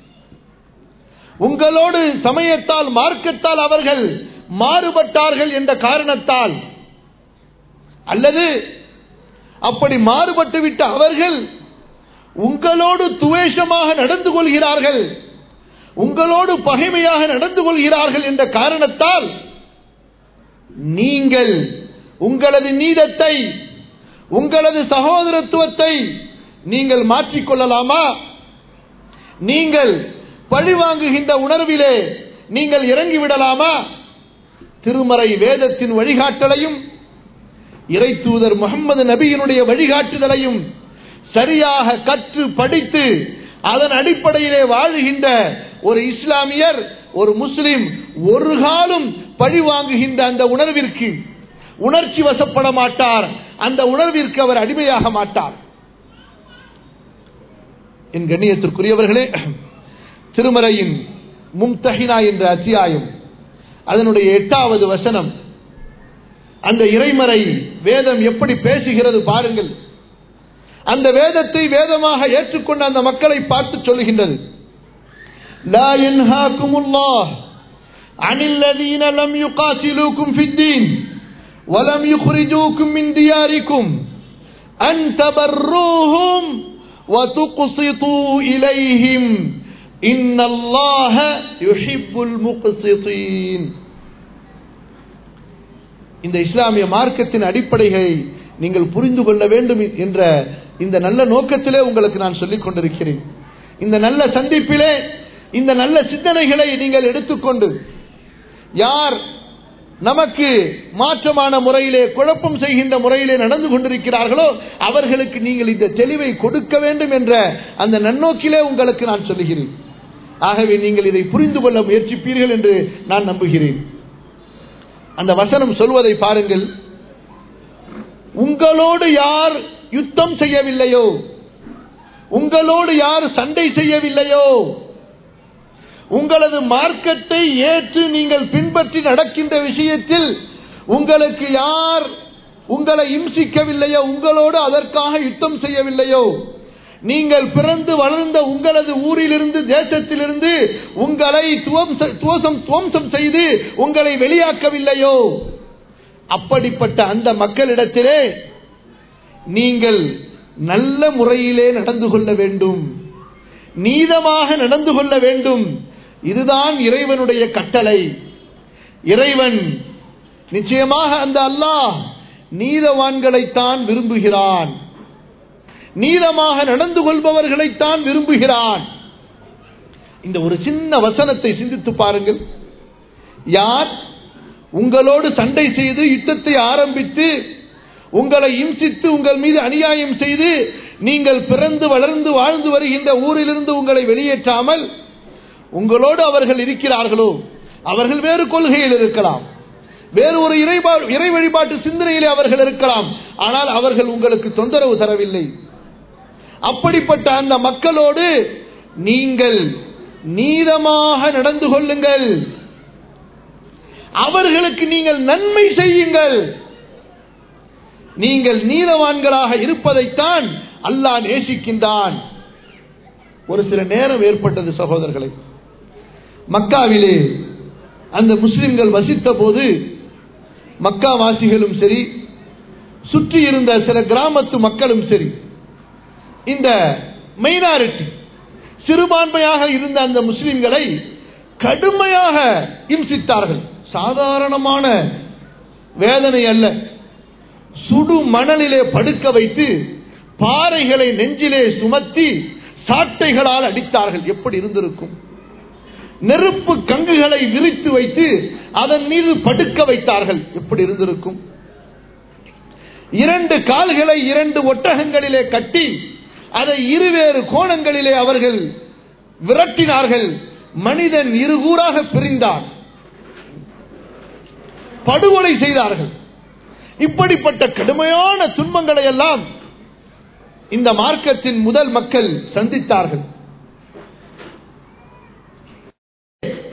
உங்களோடு சமயத்தால் மார்க்கத்தால் அவர்கள் மாறுபட்டார்கள் என்ற காரணத்தால் அல்லது அப்படி மாறுபட்டு விட்ட அவர்கள் உங்களோடு துவேஷமாக நடந்து கொள்கிறார்கள் உங்களோடு பகைமையாக நடந்து கொள்கிறார்கள் என்ற காரணத்தால் நீங்கள் உங்களது நீதத்தை உங்களது சகோதரத்துவத்தை நீங்கள் மாற்றிக்கொள்ளலாமா நீங்கள் பழிவாங்குகின்ற உணர்விலே நீங்கள் இறங்கிவிடலாமா திருமறை வேதத்தின் வழிகாட்டலையும் இறை தூதர் முகமது நபியினுடைய வழிகாட்டுதலையும் சரியாக கற்று படித்து அதன் அடிப்படையிலே வாழுகின்ற ஒரு இஸ்லாமியர் ஒரு முஸ்லிம் ஒரு காலம் பழி வாங்குகின்ற அந்த உணர்விற்கு உணர்ச்சி வசப்பட மாட்டார் அந்த உணர்விற்கு அவர் அடிமையாக மாட்டார் என் கண்ணியத்திற்குரியவர்களே திருமறையின் மும்தஹினா என்ற அத்தியாயம் அதனுடைய எட்டாவது வசனம் அந்த இறைமறை வேதம் எப்படி பேசுகிறது பாருங்கள் அந்த வேதத்தை வேதமாக ஏற்றுக்கொண்ட அந்த மக்களை பார்த்து சொல்லுகின்றது لا ينهاكم الله عن الذين لم يقاتلوكم في الدين ولم يخرجوكم من دياركم أن تبروهم وتقسطوا إليهم إن الله يحب المقسطين இந்த இஸ்லாமிய மார்க்கத்தின் அடிப்படைகளை நீங்கள் புரிந்து கொள்ள வேண்டும் என்ற இந்த நல்ல நோக்கத்திலே உங்களுக்கு நான் சொல்லிக் கொண்டிருக்கிறேன் இந்த நல்ல சந்திப்பிலே இந்த நல்ல சிந்தனைகளை நீங்கள் எடுத்துக்கொண்டு யார் நமக்கு மாற்றமான முறையிலே குழப்பம் செய்கின்ற முறையிலே நடந்து கொண்டிருக்கிறார்களோ அவர்களுக்கு நீங்கள் இந்த தெளிவை கொடுக்க வேண்டும் என்ற அந்த நன்னோக்கிலே உங்களுக்கு நான் சொல்லுகிறேன் ஆகவே நீங்கள் இதை புரிந்து கொள்ள முயற்சிப்பீர்கள் என்று நான் நம்புகிறேன் அந்த வசனம் சொல்வதை பாருங்கள் உங்களோடு யார் யுத்தம் செய்யவில்லையோ உங்களோடு யார் சண்டை செய்யவில்லையோ உங்களது மார்க்கத்தை ஏற்று நீங்கள் பின்பற்றி நடக்கின்ற விஷயத்தில் உங்களுக்கு யார் உங்களை இம்சிக்கவில்லையோ உங்களோடு அதற்காக யுத்தம் செய்யவில்லையோ நீங்கள் பிறந்து வளர்ந்த உங்களது ஊரிலிருந்து தேசத்திலிருந்து உங்களை துவம்சம் துவம்சம் செய்து உங்களை வெளியாக்கவில்லையோ அப்படிப்பட்ட அந்த மக்களிடத்திலே நீங்கள் நல்ல முறையிலே நடந்து கொள்ள வேண்டும் நீதமாக நடந்து கொள்ள வேண்டும் இதுதான் இறைவனுடைய கட்டளை இறைவன் நிச்சயமாக அந்த அல்லாஹ் நீதவான்களைத்தான் விரும்புகிறான் நீதமாக நடந்து கொள்பவர்களைத்தான் விரும்புகிறான் இந்த ஒரு சின்ன வசனத்தை சிந்தித்து பாருங்கள் யார் உங்களோடு சண்டை செய்து யுத்தத்தை ஆரம்பித்து உங்களை இம்சித்து உங்கள் மீது அநியாயம் செய்து நீங்கள் பிறந்து வளர்ந்து வாழ்ந்து வருகின்ற ஊரிலிருந்து உங்களை வெளியேற்றாமல் உங்களோடு அவர்கள் இருக்கிறார்களோ அவர்கள் வேறு கொள்கையில் இருக்கலாம் வேறு ஒரு இறைபா இறை வழிபாட்டு சிந்தனையிலே அவர்கள் இருக்கலாம் ஆனால் அவர்கள் உங்களுக்கு தொந்தரவு தரவில்லை அப்படிப்பட்ட அந்த மக்களோடு நீங்கள் நீதமாக நடந்து கொள்ளுங்கள் அவர்களுக்கு நீங்கள் நன்மை செய்யுங்கள் நீங்கள் நீதவான்களாக இருப்பதைத்தான் அல்லாஹ் நேசிக்கின்றான் ஒரு சில நேரம் ஏற்பட்டது சகோதரர்களை மக்காவிலே அந்த முஸ்லிம்கள் வசித்த போது மக்காவாசிகளும் சரி சுற்றி இருந்த சில கிராமத்து மக்களும் சரி இந்த மைனாரிட்டி சிறுபான்மையாக இருந்த அந்த முஸ்லிம்களை கடுமையாக இம்சித்தார்கள் சாதாரணமான வேதனை அல்ல சுடு மணலிலே படுக்க வைத்து பாறைகளை நெஞ்சிலே சுமத்தி சாட்டைகளால் அடித்தார்கள் எப்படி இருந்திருக்கும் நெருப்பு கங்குகளை விரித்து வைத்து அதன் மீது படுக்க வைத்தார்கள் எப்படி இருந்திருக்கும் இரண்டு கால்களை இரண்டு ஒட்டகங்களிலே கட்டி அதை இருவேறு கோணங்களிலே அவர்கள் விரட்டினார்கள் மனிதன் இருகூறாக பிரிந்தான் படுகொலை செய்தார்கள் இப்படிப்பட்ட கடுமையான துன்பங்களை எல்லாம் இந்த மார்க்கத்தின் முதல் மக்கள் சந்தித்தார்கள்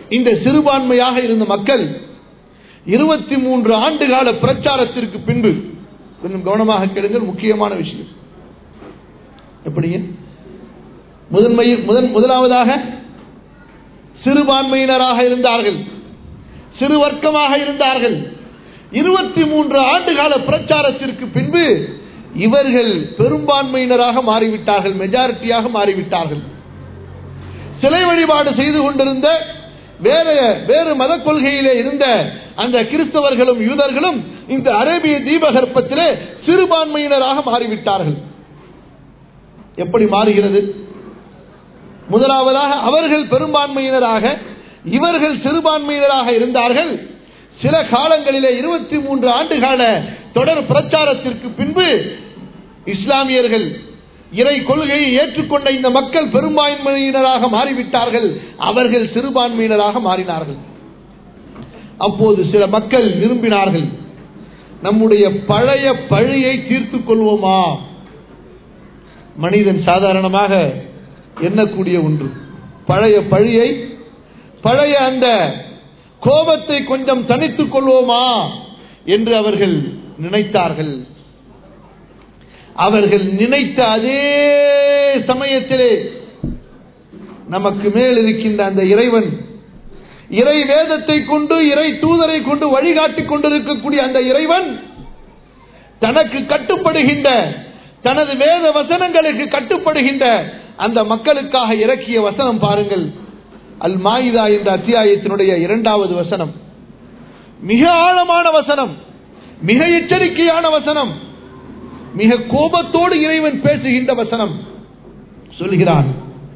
இந்த சிறுபான்மையாக இருந்த மக்கள் இருபத்தி மூன்று ஆண்டு கால பிரச்சாரத்திற்கு பின்பு கொஞ்சம் கவனமாக கேளுங்கள் முக்கியமான விஷயம் எப்படிங்க முதன்மை முதன் முதலாவதாக சிறுபான்மையினராக இருந்தார்கள் சிறு வர்க்கமாக இருந்தார்கள் இருபத்தி மூன்று ஆண்டு கால பிரச்சாரத்திற்கு பின்பு இவர்கள் பெரும்பான்மையினராக மாறிவிட்டார்கள் மெஜாரிட்டியாக மாறிவிட்டார்கள் சிலை வழிபாடு செய்து கொண்டிருந்த வேறு வேறு மத கொள்கையிலே இருந்த அந்த கிறிஸ்தவர்களும் யூதர்களும் இந்த அரேபிய தீபகற்பத்திலே சிறுபான்மையினராக மாறிவிட்டார்கள் எப்படி மாறுகிறது முதலாவதாக அவர்கள் பெரும்பான்மையினராக இவர்கள் சிறுபான்மையினராக இருந்தார்கள் சில காலங்களிலே இருபத்தி மூன்று ஆண்டு கால தொடர் பிரச்சாரத்திற்கு பின்பு இஸ்லாமியர்கள் இறை கொள்கையை ஏற்றுக்கொண்ட இந்த மக்கள் பெரும்பான்மையினராக மாறிவிட்டார்கள் அவர்கள் சிறுபான்மையினராக மாறினார்கள் அப்போது சில மக்கள் விரும்பினார்கள் நம்முடைய பழைய பழியை தீர்த்துக் கொள்வோமா மனிதன் சாதாரணமாக எண்ணக்கூடிய ஒன்று பழைய பழியை பழைய அந்த கோபத்தை கொஞ்சம் தனித்துக் கொள்வோமா என்று அவர்கள் நினைத்தார்கள் அவர்கள் நினைத்த அதே சமயத்திலே நமக்கு மேல் இருக்கின்ற அந்த இறைவன் இறை வேதத்தை கொண்டு இறை தூதரை கொண்டு வழிகாட்டிக் கொண்டிருக்கக்கூடிய அந்த இறைவன் தனக்கு கட்டுப்படுகின்ற தனது வேத வசனங்களுக்கு கட்டுப்படுகின்ற அந்த மக்களுக்காக இறக்கிய வசனம் பாருங்கள் அல் மாயிதா என்ற அத்தியாயத்தினுடைய இரண்டாவது வசனம் மிக ஆழமான வசனம் மிக எச்சரிக்கையான வசனம் மிக கோபத்தோடு இறைவன் பேசுகின்ற வசனம் சொல்கிறான்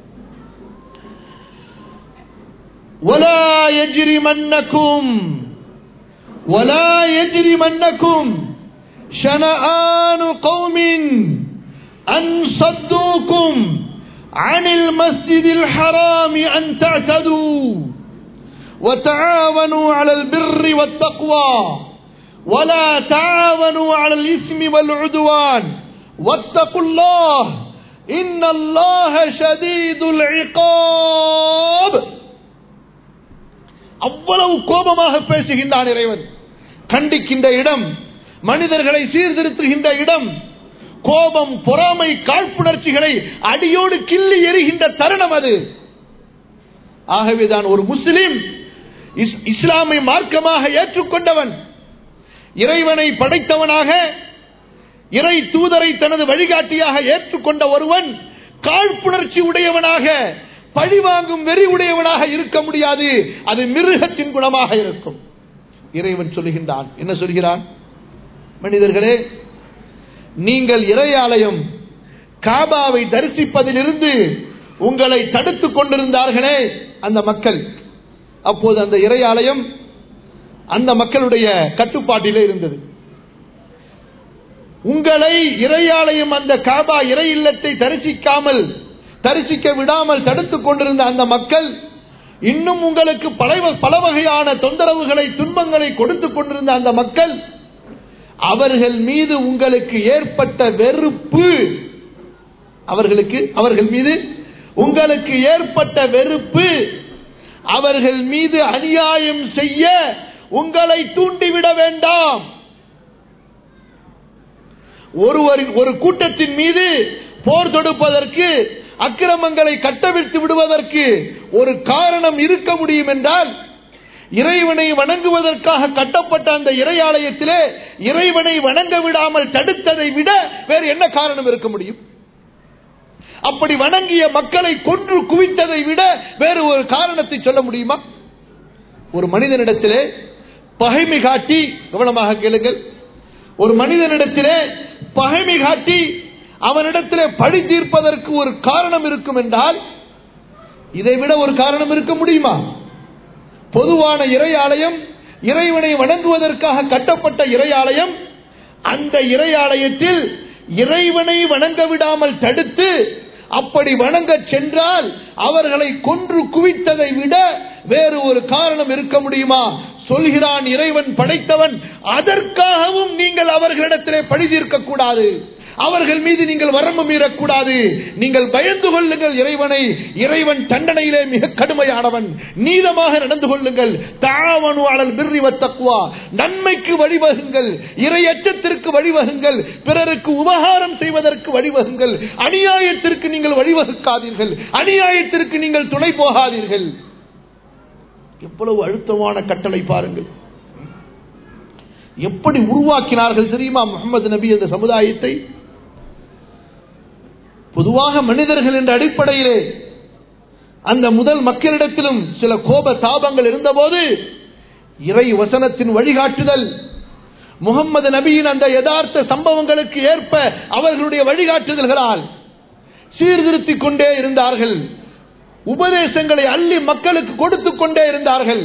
ولا يجرمنكم ولا يجرمنكم شنآن قوم أن صدوكم عن المسجد الحرام أن تعتدوا وتعاونوا على البر والتقوى ولا تعاونوا على الإثم والعدوان واتقوا الله إن الله شديد العقاب அவ்வளவு கோபமாக பேசுகின்றான் இறைவன் கண்டிக்கின்ற இடம் மனிதர்களை சீர்திருத்துகின்ற இடம் கோபம் பொறாமை காழ்ப்புணர்ச்சிகளை அடியோடு கிள்ளி எறிகின்ற தருணம் அது ஆகவேதான் ஒரு முஸ்லிம் இஸ்லாமை மார்க்கமாக ஏற்றுக்கொண்டவன் இறைவனை படைத்தவனாக இறை தூதரை தனது வழிகாட்டியாக ஏற்றுக்கொண்ட ஒருவன் காழ்ப்புணர்ச்சி உடையவனாக பழிவாங்கும் வெறி உடையவனாக இருக்க முடியாது அது மிருகத்தின் குணமாக இருக்கும் இறைவன் சொல்லுகின்றான் என்ன சொல்கிறான் மனிதர்களே நீங்கள் இறையாலயம் காபாவை தரிசிப்பதிலிருந்து உங்களை தடுத்துக் கொண்டிருந்தார்களே அந்த மக்கள் அப்போது அந்த இறையாலயம் அந்த மக்களுடைய கட்டுப்பாட்டிலே இருந்தது உங்களை இறையாலயம் அந்த காபா இறை இல்லத்தை தரிசிக்காமல் தரிசிக்க விடாமல் தடுத்துக் கொண்டிருந்த அந்த மக்கள் இன்னும் உங்களுக்கு பல பல வகையான தொந்தரவுகளை துன்பங்களை கொடுத்துக் கொண்டிருந்த அந்த மக்கள் அவர்கள் மீது உங்களுக்கு ஏற்பட்ட வெறுப்பு அவர்களுக்கு அவர்கள் மீது உங்களுக்கு ஏற்பட்ட வெறுப்பு அவர்கள் மீது அநியாயம் செய்ய உங்களை தூண்டிவிட வேண்டாம் ஒருவரின் ஒரு கூட்டத்தின் மீது போர் தொடுப்பதற்கு அக்கிரமங்களை கட்டவிழ்த்து விடுவதற்கு ஒரு காரணம் இருக்க முடியும் என்றால் இறைவனை வணங்குவதற்காக கட்டப்பட்ட அந்த இறையாலயத்திலே இறைவனை வணங்க விடாமல் தடுத்ததை விட வேறு என்ன காரணம் இருக்க முடியும் அப்படி வணங்கிய மக்களை கொன்று குவித்ததை விட வேறு ஒரு காரணத்தை சொல்ல முடியுமா ஒரு மனிதனிடத்திலே பகைமை காட்டி கவனமாக கேளுங்கள் ஒரு மனிதனிடத்திலே பகைமை காட்டி அவனிடத்திலே பழி தீர்ப்பதற்கு ஒரு காரணம் இருக்கும் என்றால் இதை விட ஒரு காரணம் இருக்க முடியுமா பொதுவான இறையாலயம் இறைவனை வணங்குவதற்காக கட்டப்பட்ட இறையாலயம் அந்த இறையாலயத்தில் இறைவனை வணங்க விடாமல் தடுத்து அப்படி வணங்க சென்றால் அவர்களை கொன்று குவித்ததை விட வேறு ஒரு காரணம் இருக்க முடியுமா சொல்கிறான் இறைவன் படைத்தவன் அதற்காகவும் நீங்கள் அவர்களிடத்திலே பழி தீர்க்க கூடாது அவர்கள் மீது நீங்கள் வரம்பு மீறக்கூடாது நீங்கள் பயந்து கொள்ளுங்கள் இறைவனை இறைவன் தண்டனையிலே மிக கடுமையானவன் நீதமாக நடந்து கொள்ளுங்கள் தாவனு அலல் பிர்ரி வத்தக்குவா நன்மைக்கு வழிவகுங்கள் இறையச்சத்திற்கு வழிவகுங்கள் பிறருக்கு உபகாரம் செய்வதற்கு வழிவகுங்கள் அநியாயத்திற்கு நீங்கள் வழிவகுக்காதீர்கள் அநியாயத்திற்கு நீங்கள் துணை போகாதீர்கள் எவ்வளவு அழுத்தமான கட்டளை பாருங்கள் எப்படி உருவாக்கினார்கள் தெரியுமா முகமது நபி அந்த சமுதாயத்தை பொதுவாக மனிதர்கள் என்ற அடிப்படையிலே அந்த முதல் மக்களிடத்திலும் சில கோப தாபங்கள் இருந்தபோது இறை வசனத்தின் வழிகாட்டுதல் முகம்மது நபியின் அந்த யதார்த்த சம்பவங்களுக்கு ஏற்ப அவர்களுடைய வழிகாட்டுதல்களால் சீர்திருத்திக் கொண்டே இருந்தார்கள் உபதேசங்களை அள்ளி மக்களுக்கு கொடுத்துக் கொண்டே இருந்தார்கள்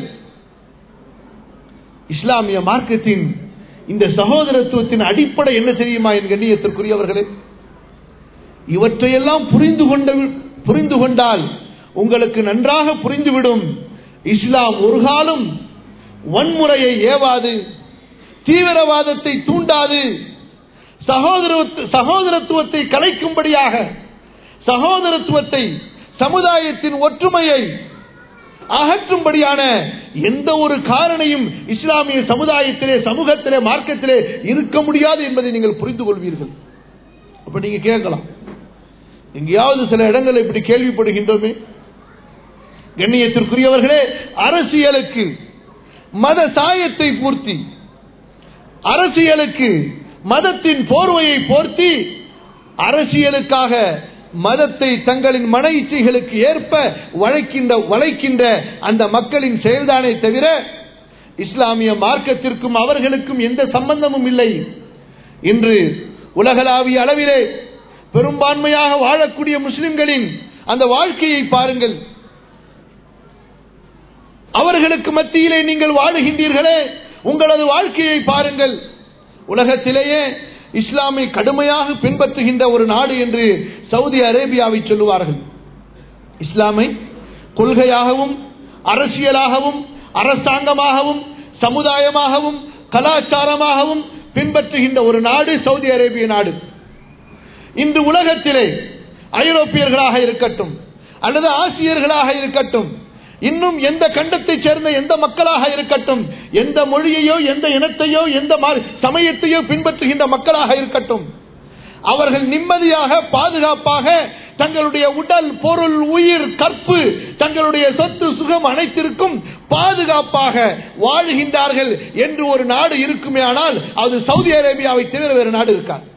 இஸ்லாமிய மார்க்கத்தின் இந்த சகோதரத்துவத்தின் அடிப்படை என்ன தெரியுமா என் கண்ணியத்திற்குரியவர்களே இவற்றையெல்லாம் புரிந்து கொண்ட புரிந்து கொண்டால் உங்களுக்கு நன்றாக புரிந்துவிடும் இஸ்லாம் ஒரு காலம் வன்முறையை ஏவாது தீவிரவாதத்தை தூண்டாது சகோதர சகோதரத்துவத்தை கலைக்கும்படியாக சகோதரத்துவத்தை சமுதாயத்தின் ஒற்றுமையை அகற்றும்படியான எந்த ஒரு காரணையும் இஸ்லாமிய சமுதாயத்திலே சமூகத்திலே மார்க்கத்திலே இருக்க முடியாது என்பதை நீங்கள் புரிந்து கொள்வீர்கள் அப்ப நீங்க கேட்கலாம் எங்கேயாவது சில இடங்கள் இப்படி கேள்விப்படுகின்றோமே கண்ணியத்திற்குரியவர்களே அரசியலுக்கு மத சாயத்தை பூர்த்தி அரசியலுக்கு மதத்தின் போர்வையை போர்த்தி அரசியலுக்காக மதத்தை தங்களின் மன இச்சைகளுக்கு ஏற்ப வளைக்கின்ற வளைக்கின்ற அந்த மக்களின் செயல்தானே தவிர இஸ்லாமிய மார்க்கத்திற்கும் அவர்களுக்கும் எந்த சம்பந்தமும் இல்லை இன்று உலகளாவிய அளவிலே பெரும்பான்மையாக வாழக்கூடிய முஸ்லிம்களின் அந்த வாழ்க்கையை பாருங்கள் அவர்களுக்கு மத்தியிலே நீங்கள் வாழுகின்றீர்களே உங்களது வாழ்க்கையை பாருங்கள் உலகத்திலேயே இஸ்லாமை கடுமையாக பின்பற்றுகின்ற ஒரு நாடு என்று சவுதி அரேபியாவை சொல்லுவார்கள் இஸ்லாமை கொள்கையாகவும் அரசியலாகவும் அரசாங்கமாகவும் சமுதாயமாகவும் கலாச்சாரமாகவும் பின்பற்றுகின்ற ஒரு நாடு சவுதி அரேபிய நாடு இன்று உலகத்திலே ஐரோப்பியர்களாக இருக்கட்டும் அல்லது ஆசியர்களாக இருக்கட்டும் இன்னும் எந்த கண்டத்தைச் சேர்ந்த எந்த மக்களாக இருக்கட்டும் எந்த மொழியையோ எந்த இனத்தையோ எந்த சமயத்தையோ பின்பற்றுகின்ற மக்களாக இருக்கட்டும் அவர்கள் நிம்மதியாக பாதுகாப்பாக தங்களுடைய உடல் பொருள் உயிர் கற்பு தங்களுடைய சொத்து சுகம் அனைத்திற்கும் பாதுகாப்பாக வாழுகின்றார்கள் என்று ஒரு நாடு இருக்குமே ஆனால் அது சவுதி அரேபியாவை தவிர வேறு நாடு இருக்காது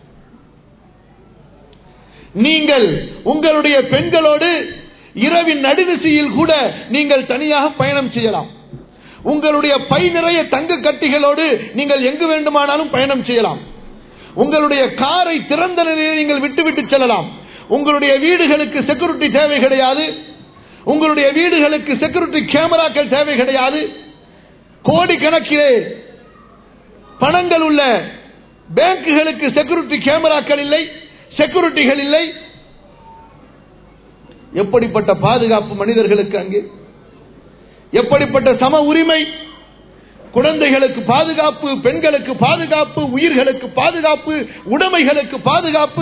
நீங்கள் உங்களுடைய பெண்களோடு இரவின் நடுநிசையில் கூட நீங்கள் தனியாக பயணம் செய்யலாம் உங்களுடைய பை நிறைய தங்க கட்டிகளோடு நீங்கள் எங்கு வேண்டுமானாலும் பயணம் செய்யலாம் உங்களுடைய காரை திறந்த நிலையில் நீங்கள் விட்டுவிட்டு செல்லலாம் உங்களுடைய வீடுகளுக்கு செக்யூரிட்டி தேவை கிடையாது உங்களுடைய வீடுகளுக்கு செக்யூரிட்டி கேமராக்கள் தேவை கிடையாது கோடிக்கணக்கிலே பணங்கள் உள்ள பேங்குகளுக்கு செக்யூரிட்டி கேமராக்கள் இல்லை செக்யூரிட்டிகள் இல்லை எப்படிப்பட்ட பாதுகாப்பு மனிதர்களுக்கு அங்கே எப்படிப்பட்ட சம உரிமை குழந்தைகளுக்கு பாதுகாப்பு பெண்களுக்கு பாதுகாப்பு உயிர்களுக்கு பாதுகாப்பு உடைமைகளுக்கு பாதுகாப்பு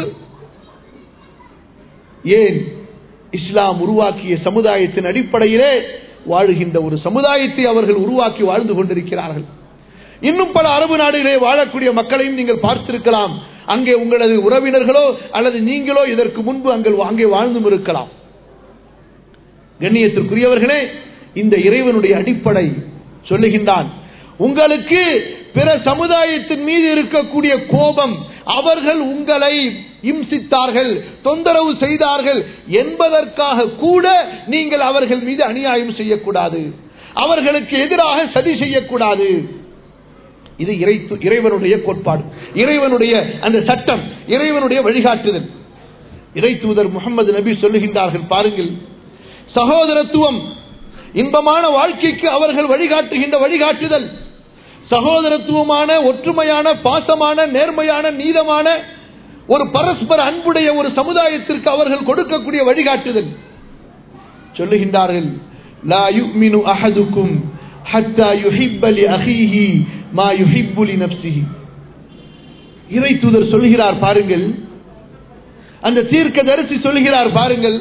ஏன் இஸ்லாம் உருவாக்கிய சமுதாயத்தின் அடிப்படையிலே வாழுகின்ற ஒரு சமுதாயத்தை அவர்கள் உருவாக்கி வாழ்ந்து கொண்டிருக்கிறார்கள் இன்னும் பல அரபு நாடுகளிலே வாழக்கூடிய மக்களையும் நீங்கள் பார்த்திருக்கலாம் அங்கே உங்களது உறவினர்களோ அல்லது நீங்களோ இதற்கு முன்பு அங்கே அங்கே வாழ்ந்தும் இருக்கலாம் கண்ணியத்திற்குரியவர்களே இந்த இறைவனுடைய அடிப்படை சொல்லுகின்றான் உங்களுக்கு பிற சமுதாயத்தின் மீது இருக்கக்கூடிய கோபம் அவர்கள் உங்களை இம்சித்தார்கள் தொந்தரவு செய்தார்கள் என்பதற்காக கூட நீங்கள் அவர்கள் மீது அநியாயம் செய்யக்கூடாது அவர்களுக்கு எதிராக சதி செய்யக்கூடாது இது இறைவனுடைய கோட்பாடு இறைவனுடைய அந்த சட்டம் இறைவனுடைய வழிகாட்டுதல் இறை தூதர் முகமது நபி சொல்லுகின்றார்கள் பாருங்கள் சகோதரத்துவம் இன்பமான வாழ்க்கைக்கு அவர்கள் வழிகாட்டுகின்ற வழிகாட்டுதல் சகோதரத்துவமான ஒற்றுமையான பாசமான நேர்மையான நீதமான ஒரு பரஸ்பர அன்புடைய ஒரு சமுதாயத்திற்கு அவர்கள் கொடுக்கக்கூடிய வழிகாட்டுதல் சொல்லுகின்றார்கள் லா யுமினு அஹதுக்கும் ஹத்தா யுஹிப்ப லி அஹீஹி மா யுஹிப்பு லி நஃப்ஸிஹி இறை தூதர் சொல்கிறார் பாருங்கள் அந்த தீர்க்க தரிசி சொல்கிறார் பாருங்கள்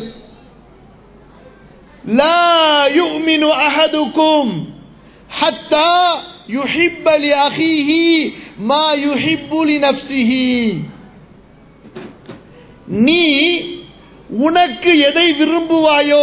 லா யுமினு அஹதுக்கும் ஹத்தா யுஹிப்ப லி அஹீஹி மா யுஹிப்பு லி நஃப்ஸிஹி நீ உனக்கு எதை விரும்புவாயோ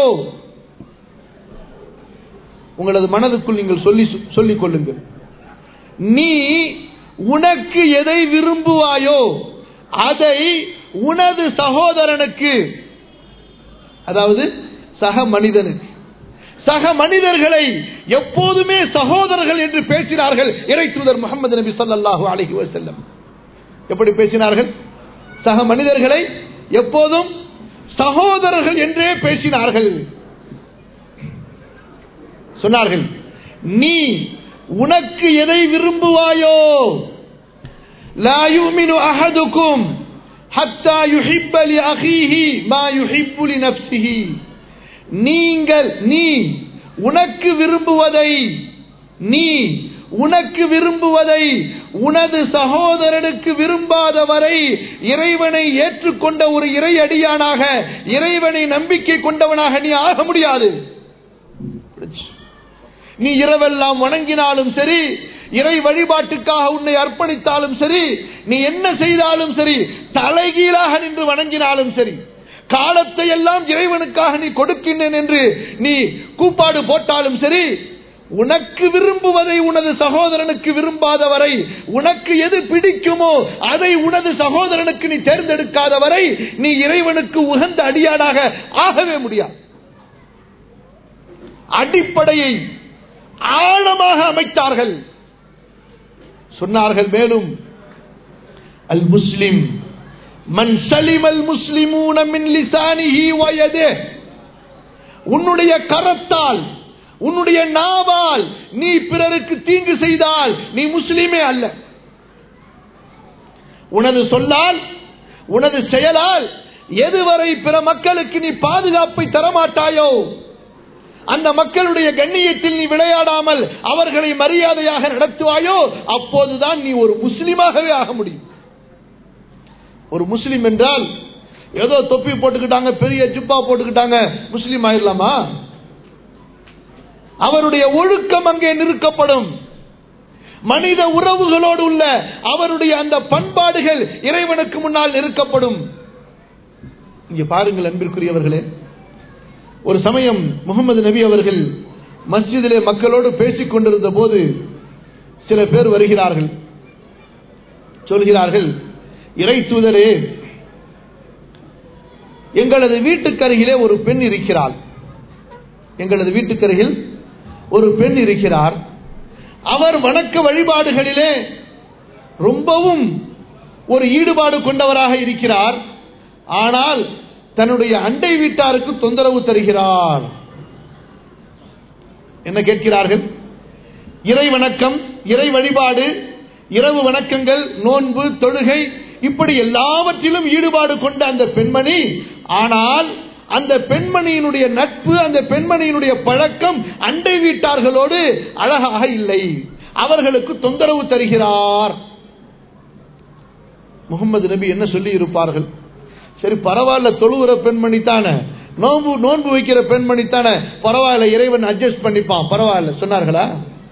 உங்களது மனதுக்குள் நீங்கள் சொல்லி சொல்லிக் கொள்ளுங்கள் நீ உனக்கு எதை விரும்புவாயோ அதை உனது சகோதரனுக்கு அதாவது சக மனிதனுக்கு சக மனிதர்களை எப்போதுமே சகோதரர்கள் என்று பேசினார்கள் இறை தூதர் முகமது நபி ஸல்லல்லாஹு அலைஹி வஸல்லம் எப்படி பேசினார்கள் சக மனிதர்களை எப்போதும் சகோதரர்கள் என்றே பேசினார்கள் சொன்னார்கள் நீ உனக்கு எதை விரும்புவாயோ லா யுமினு அஹதுக்கும் ஹத்தா யுஹிப்ப லி அஹீஹி மா யுஹிப்பு லி நஃப்ஸிஹி நீங்கள் நீ உனக்கு விரும்புவதை நீ உனக்கு விரும்புவதை உனது சகோதரனுக்கு விரும்பாத வரை இறைவனை ஏற்றுக்கொண்ட ஒரு இறை அடியானாக இறைவனை நம்பிக்கை கொண்டவனாக நீ ஆக முடியாது நீ இரவெல்லாம் வணங்கினாலும் சரி இறை வழிபாட்டுக்காக உன்னை அர்ப்பணித்தாலும் சரி நீ என்ன செய்தாலும் சரி தலைகீழாக நின்று வணங்கினாலும் சரி காலத்தை எல்லாம் இறைவனுக்காக நீ கொடுக்கின்றேன் என்று நீ கூப்பாடு போட்டாலும் சரி உனக்கு விரும்புவதை உனது சகோதரனுக்கு விரும்பாத வரை உனக்கு எது பிடிக்குமோ அதை உனது சகோதரனுக்கு நீ தேர்ந்தெடுக்காத வரை நீ இறைவனுக்கு உகந்த அடியானாக ஆகவே முடியாது அடிப்படையை ஆழமாக அமைத்தார்கள் சொன்னார்கள் மேலும் அல் முஸ்லிம் மன் சலிம் அல் முஸ்லிமூன மின் லிசானிஹி வயதே உன்னுடைய கரத்தால் உன்னுடைய நாவால் நீ பிறருக்கு தீங்கு செய்தால் நீ முஸ்லிமே அல்ல உனது சொல்லால் உனது செயலால் எதுவரை பிற மக்களுக்கு நீ பாதுகாப்பை தரமாட்டாயோ அந்த மக்களுடைய கண்ணியத்தில் நீ விளையாடாமல் அவர்களை மரியாதையாக நடத்துவாயோ அப்போதுதான் நீ ஒரு முஸ்லிமாகவே ஆக முடியும் ஒரு முஸ்லிம் என்றால் ஏதோ தொப்பி போட்டுக்கிட்டாங்க பெரிய ஜிப்பா போட்டுக்கிட்டாங்க முஸ்லீம் ஆயிடலாமா அவருடைய ஒழுக்கம் அங்கே நிறுக்கப்படும் மனித உறவுகளோடு உள்ள அவருடைய அந்த பண்பாடுகள் இறைவனுக்கு முன்னால் நிறுக்கப்படும் இங்க பாருங்கள் அன்பிற்குரியவர்களே ஒரு சமயம் முகமது நபி அவர்கள் மஸ்ஜிதிலே மக்களோடு பேசிக் கொண்டிருந்த போது சில பேர் வருகிறார்கள் சொல்கிறார்கள் இறை தூதரே எங்களது வீட்டுக்கருகிலே ஒரு பெண் இருக்கிறாள் எங்களது வீட்டுக்கருகில் ஒரு பெண் இருக்கிறார் அவர் வணக்க வழிபாடுகளிலே ரொம்பவும் ஒரு ஈடுபாடு கொண்டவராக இருக்கிறார் ஆனால் தன்னுடைய அண்டை வீட்டாருக்கு தொந்தரவு தருகிறார் என்ன கேட்கிறார்கள் இறை வணக்கம் இறை வழிபாடு இரவு வணக்கங்கள் நோன்பு தொழுகை இப்படி எல்லாவற்றிலும் ஈடுபாடு கொண்ட அந்த பெண்மணி ஆனால் அந்த பெண்மணியினுடைய நட்பு அந்த பெண்மணியினுடைய பழக்கம் அண்டை வீட்டார்களோடு அழகாக இல்லை அவர்களுக்கு தொந்தரவு தருகிறார் முகமது நபி என்ன சொல்லி இருப்பார்கள் சரி பரவாயில்ல தொழுகிற பெண்மணி தானே நோன்பு நோன்பு வைக்கிற பெண்மணி தானே பரவாயில்ல இறைவன் அட்ஜஸ்ட் பண்ணிப்பான் பரவாயில்ல சொன்னார்களா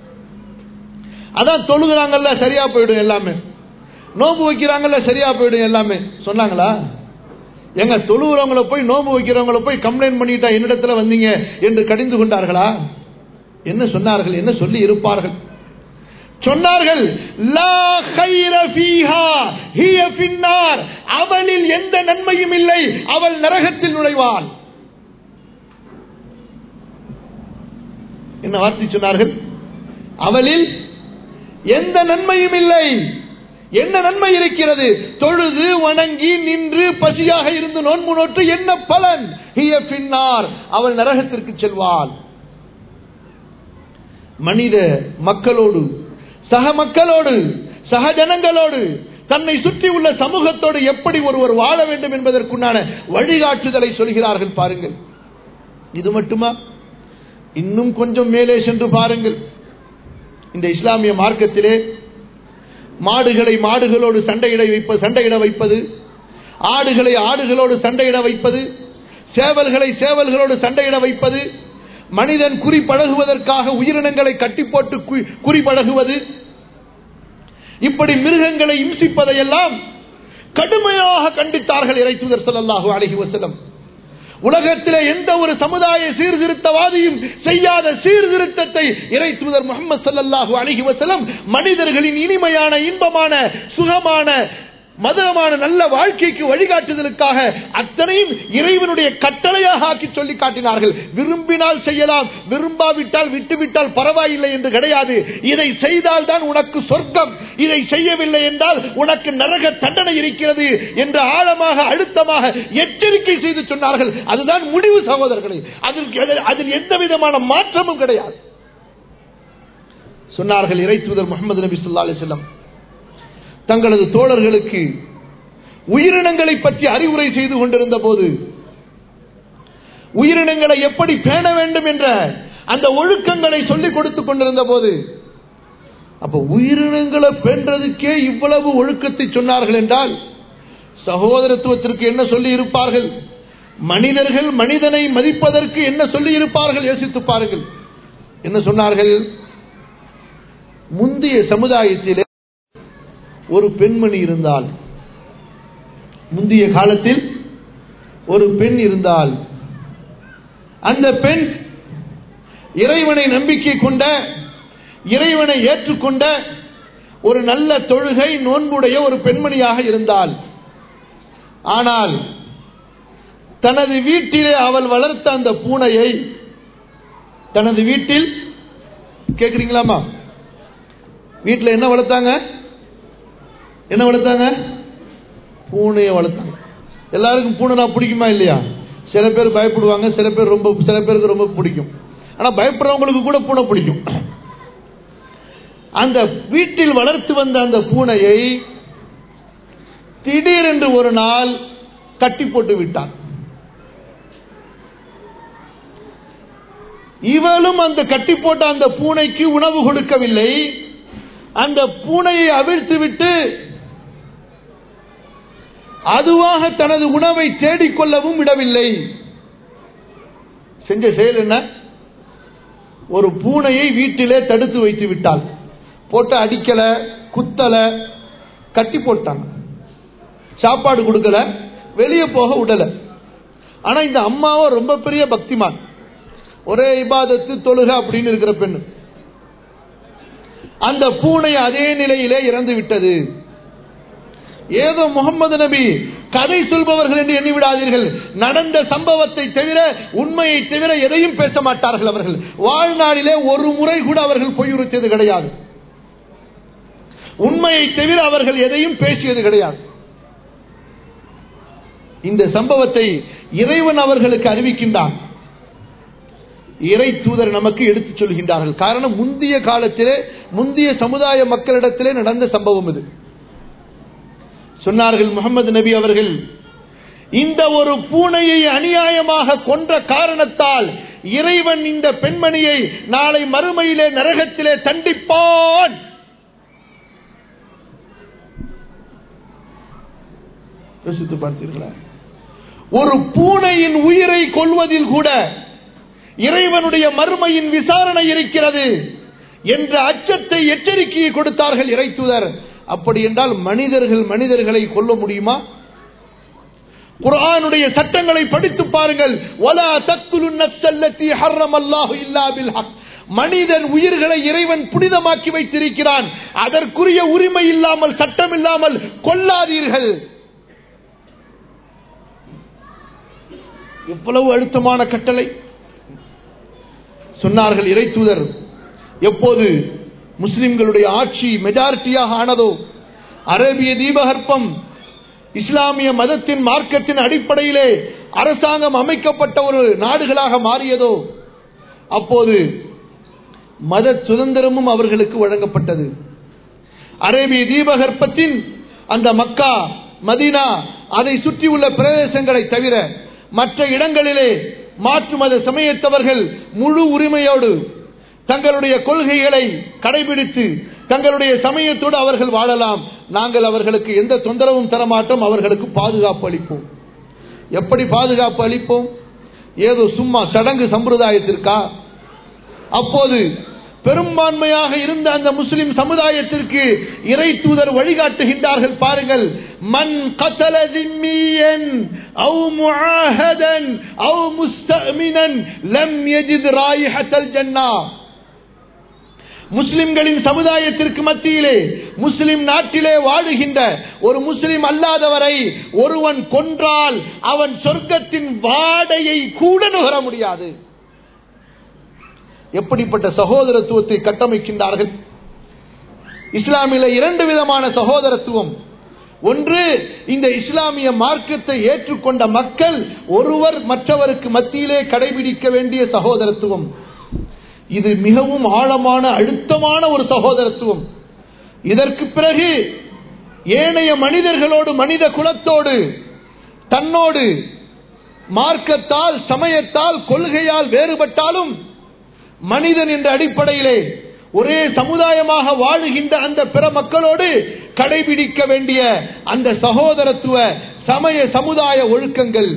அதான் தொழுகிறாங்கல்ல சரியா போயிடும் எல்லாமே நோன்பு வைக்கிறாங்கல்ல சரியா போயிடும் எல்லாமே சொன்னாங்களா எங்க தொழுகிறவங்களை போய் நோன்பு வைக்கிறவங்களை போய் கம்ப்ளைண்ட் பண்ணிட்டா என்னிடத்துல வந்தீங்க என்று கடிந்து கொண்டார்களா என்ன சொன்னார்கள் என்ன சொல்லி இருப்பார்கள் சொன்னார்கள் லா கைர ஃபீஹா ஹிய ஃபின்னார் அவளில் எந்த நன்மையும் இல்லை அவள் நரகத்தில் நுழைவாள் என்ன வார்த்தை சொன்னார்கள் அவளில் எந்த நன்மையும் இல்லை என்ன நன்மை இருக்கிறது தொழுது வணங்கி நின்று பசியாக இருந்து நோன்பு நோற்று என்ன பலன் ஹிய பின்னார் அவள் நரகத்திற்கு செல்வாள் மனித மக்களோடு சக மக்களோடு சக ஜனங்களோடு தன்னை சுற்றி உள்ள சமூகத்தோடு எப்படி ஒருவர் வாழ வேண்டும் என்பதற்குண்டான வழிகாட்டுதலை சொல்கிறார்கள் பாருங்கள் இது மட்டுமா இன்னும் கொஞ்சம் மேலே சென்று பாருங்கள் இந்த இஸ்லாமிய மார்க்கத்திலே மாடுகளை மாடுகளோடு சண்டையிட வைப்பது சண்டையிட வைப்பது ஆடுகளை ஆடுகளோடு சண்டையிட வைப்பது சேவல்களை சேவல்களோடு சண்டையிட வைப்பது மனிதன் குறி பழகுவதற்காக உயிரினங்களை கட்டி போட்டு கு- குறி பழகுவது இப்படி மிருகங்களை இம்சிப்பதையெல்லாம் கடுமையாக கண்டித்தார்கள் இறைத்துதர் ஸல்லல்லாஹு அலைஹி வஸல்லம் உலகத்திலே எந்த ஒரு சமுதாய சீர்திருத்தவாதியும் செய்யாத சீர்திருத்தத்தை இறைத்துதர் முகமது ஸல்லல்லாஹு அலைஹி வஸல்லம் மனிதர்களின் இனிமையான இன்பமான சுகமான மதுரமான நல்ல வாழ்க்கைக்கு வழிகாட்டுதலுக்காக அத்தனையும் இறைவனுடைய கட்டளையாக ஆக்கி சொல்லி காட்டினார்கள் விரும்பினால் செய்யலாம் விரும்பாவிட்டால் விட்டுவிட்டால் பரவாயில்லை என்று கிடையாது இதை செய்தால் தான் உனக்கு சொர்க்கம் இதை செய்யவில்லை என்றால் உனக்கு நரக தண்டனை இருக்கிறது என்று ஆழமாக அழுத்தமாக எச்சரிக்கை செய்து சொன்னார்கள் அதுதான் முடிவு சகோதரர்களே அதில் அதில் எந்த விதமான மாற்றமும் கிடையாது சொன்னார்கள் இறை தூதர் முகமது நபி சொல்லா அலிஸ்லாம் தங்களது தோழர்களுக்கு உயிரினங்களை பற்றி அறிவுரை செய்து கொண்டிருந்த போது உயிரினங்களை எப்படி பேண வேண்டும் என்ற அந்த ஒழுக்கங்களை சொல்லிக் கொடுத்துக் கொண்டிருந்த போது அப்ப உயிரினங்களை பென்றதுக்கே இவ்வளவு ஒழுக்கத்தை சொன்னார்கள் என்றால் சகோதரத்துவத்திற்கு என்ன சொல்லி இருப்பார்கள் மனிதர்கள் மனிதனை மதிப்பதற்கு என்ன சொல்லி இருப்பார்கள் யோசித்து பாருங்கள் என்ன சொன்னார்கள் முந்தைய சமுதாயத்திலே ஒரு பெண்மணி இருந்தால் முந்தைய காலத்தில் ஒரு பெண் இருந்தால் அந்த பெண் இறைவனை நம்பிக்கை கொண்ட இறைவனை ஏற்றுக்கொண்ட ஒரு நல்ல தொழுகை நோன்புடைய ஒரு பெண்மணியாக இருந்தால் ஆனால் தனது வீட்டிலே அவள் வளர்த்த அந்த பூனையை தனது வீட்டில் கேக்குறீங்களாமா வீட்டில் என்ன வளர்த்தாங்க என்ன வளர்த்தாங்க பூனையை வளர்த்தாங்க எல்லாருக்கும் பூனைனா பிடிக்குமா இல்லையா சில பேர் பயப்படுவாங்க சில பேர் ரொம்ப சில பேருக்கு ரொம்ப பிடிக்கும் ஆனா பயப்படுறவங்களுக்கு கூட பூனை பிடிக்கும் அந்த வீட்டில் வளர்த்து வந்த அந்த பூனையை திடீரென்று ஒரு நாள் கட்டி போட்டு விட்டான் இவளும் அந்த கட்டி போட்ட அந்த பூனைக்கு உணவு கொடுக்கவில்லை அந்த பூனையை அவிழ்த்து விட்டு அதுவாக தனது உணவை தேடிக்கொள்ளவும் விடவில்லை செஞ்ச செயல் என்ன ஒரு பூனையை வீட்டிலே தடுத்து வைத்து விட்டாள் போட்டு அடிக்கல குத்தல கட்டி போட்டாங்க சாப்பாடு கொடுக்கல வெளியே போக விடல ஆனா இந்த அம்மாவும் ரொம்ப பெரிய பக்திமான் ஒரே இபாதத்து தொழுக அப்படின்னு இருக்கிற பெண்ணு அந்த பூனை அதே நிலையிலே இறந்து விட்டது ஏதோ முகமது நபி கதை சொல்பவர்கள் என்று எண்ணிவிடாதீர்கள் நடந்த சம்பவத்தை தவிர உண்மையை தவிர எதையும் பேச மாட்டார்கள் அவர்கள் வாழ்நாளிலே ஒரு முறை கூட அவர்கள் பொய்யுறுத்தியது கிடையாது உண்மையை தவிர அவர்கள் எதையும் பேசியது கிடையாது இந்த சம்பவத்தை இறைவன் அவர்களுக்கு அறிவிக்கின்றான் இறை தூதர் நமக்கு எடுத்துச் சொல்கின்றார்கள் காரணம் முந்தைய காலத்திலே முந்தைய சமுதாய மக்களிடத்திலே நடந்த சம்பவம் இது சொன்னார்கள் முகமது நபி அவர்கள் இந்த ஒரு பூனையை அநியாயமாக கொன்ற காரணத்தால் இறைவன் இந்த பெண்மணியை நாளை மறுமையிலே நரகத்திலே தண்டிப்பான் யோசித்து பார்த்தீர்களா ஒரு பூனையின் உயிரை கொள்வதில் கூட இறைவனுடைய மறுமையின் விசாரணை இருக்கிறது என்ற அச்சத்தை எச்சரிக்கையை கொடுத்தார்கள் இறை தூதர் அப்படி என்றால் மனிதர்கள் மனிதர்களை கொல்ல முடியுமா குர்ஆனுடைய சட்டங்களை படித்து பாருங்கள் வலா தக்குலு நஃப்ஸல்லதி ஹர்ரமல்லாஹு இல்லா பில் ஹக் மனிதன் உயிர்களை இறைவன் புனிதமாக்கி வைத்திருக்கிறான் அதற்குரிய உரிமை இல்லாமல் சட்டம் இல்லாமல் கொல்லாதீர்கள் எவ்வளவு அழுத்தமான கட்டளை சொன்னார்கள் இறை தூதர் எப்போது முஸ்லிம்களுடைய ஆட்சி மெஜாரிட்டியாக ஆனதோ அரேபிய தீபகற்பம் இஸ்லாமிய மதத்தின் மார்க்கத்தின் அடிப்படையிலே அரசாங்கம் அமைக்கப்பட்ட ஒரு நாடுகளாக மாறியதோ அப்போது மத சுதந்திரமும் அவர்களுக்கு வழங்கப்பட்டது அரேபிய தீபகற்பத்தின் அந்த மக்கா மதீனா அதை சுற்றியுள்ள பிரதேசங்களை தவிர மற்ற இடங்களிலே மாற்று மத சமயத்தவர்கள் முழு உரிமையோடு தங்களுடைய கொள்கைகளை கடைபிடித்து தங்களுடைய சமயத்தோடு அவர்கள் வாழலாம் நாங்கள் அவர்களுக்கு எந்த தொந்தரவும் தரமாட்டோம் அவர்களுக்கு பாதுகாப்பு அளிப்போம் எப்படி பாதுகாப்பு அளிப்போம் ஏதோ சும்மா சடங்கு சம்பிரதாயத்திற்கா அப்போது பெரும்பான்மையாக இருந்த அந்த முஸ்லிம் சமுதாயத்திற்கு இறை தூதர் வழிகாட்டுகின்றார்கள் பாருங்கள் மன் கத்தல திம்மியன் அவு முஆஹதன் அவு முஸ்தமினன் லம் யஜித் ராயிஹத்தல் ஜன்னா முஸ்லிம்களின் சமுதாயத்திற்கு மத்தியிலே முஸ்லிம் நாட்டிலே வாழுகின்ற ஒரு முஸ்லிம் அல்லாதவரை ஒருவன் கொன்றால் அவன் சொர்க்கத்தின் வாடையை கூட நுகர முடியாது எப்படிப்பட்ட சகோதரத்துவத்தை கட்டமைக்கின்றார்கள் இஸ்லாமில இரண்டு விதமான சகோதரத்துவம் ஒன்று இந்த இஸ்லாமிய மார்க்கத்தை ஏற்றுக்கொண்ட மக்கள் ஒருவர் மற்றவருக்கு மத்தியிலே கடைபிடிக்க வேண்டிய சகோதரத்துவம் இது மிகவும் ஆழமான அழுத்தமான ஒரு சகோதரத்துவம் இதற்கு பிறகு ஏனைய மனிதர்களோடு மனித குலத்தோடு தன்னோடு மார்க்கத்தால் சமயத்தால் கொள்கையால் வேறுபட்டாலும் மனிதன் என்ற அடிப்படையிலே ஒரே சமுதாயமாக வாழுகின்ற அந்த பிற மக்களோடு கடைபிடிக்க வேண்டிய அந்த சகோதரத்துவ சமய சமுதாய ஒழுக்கங்கள்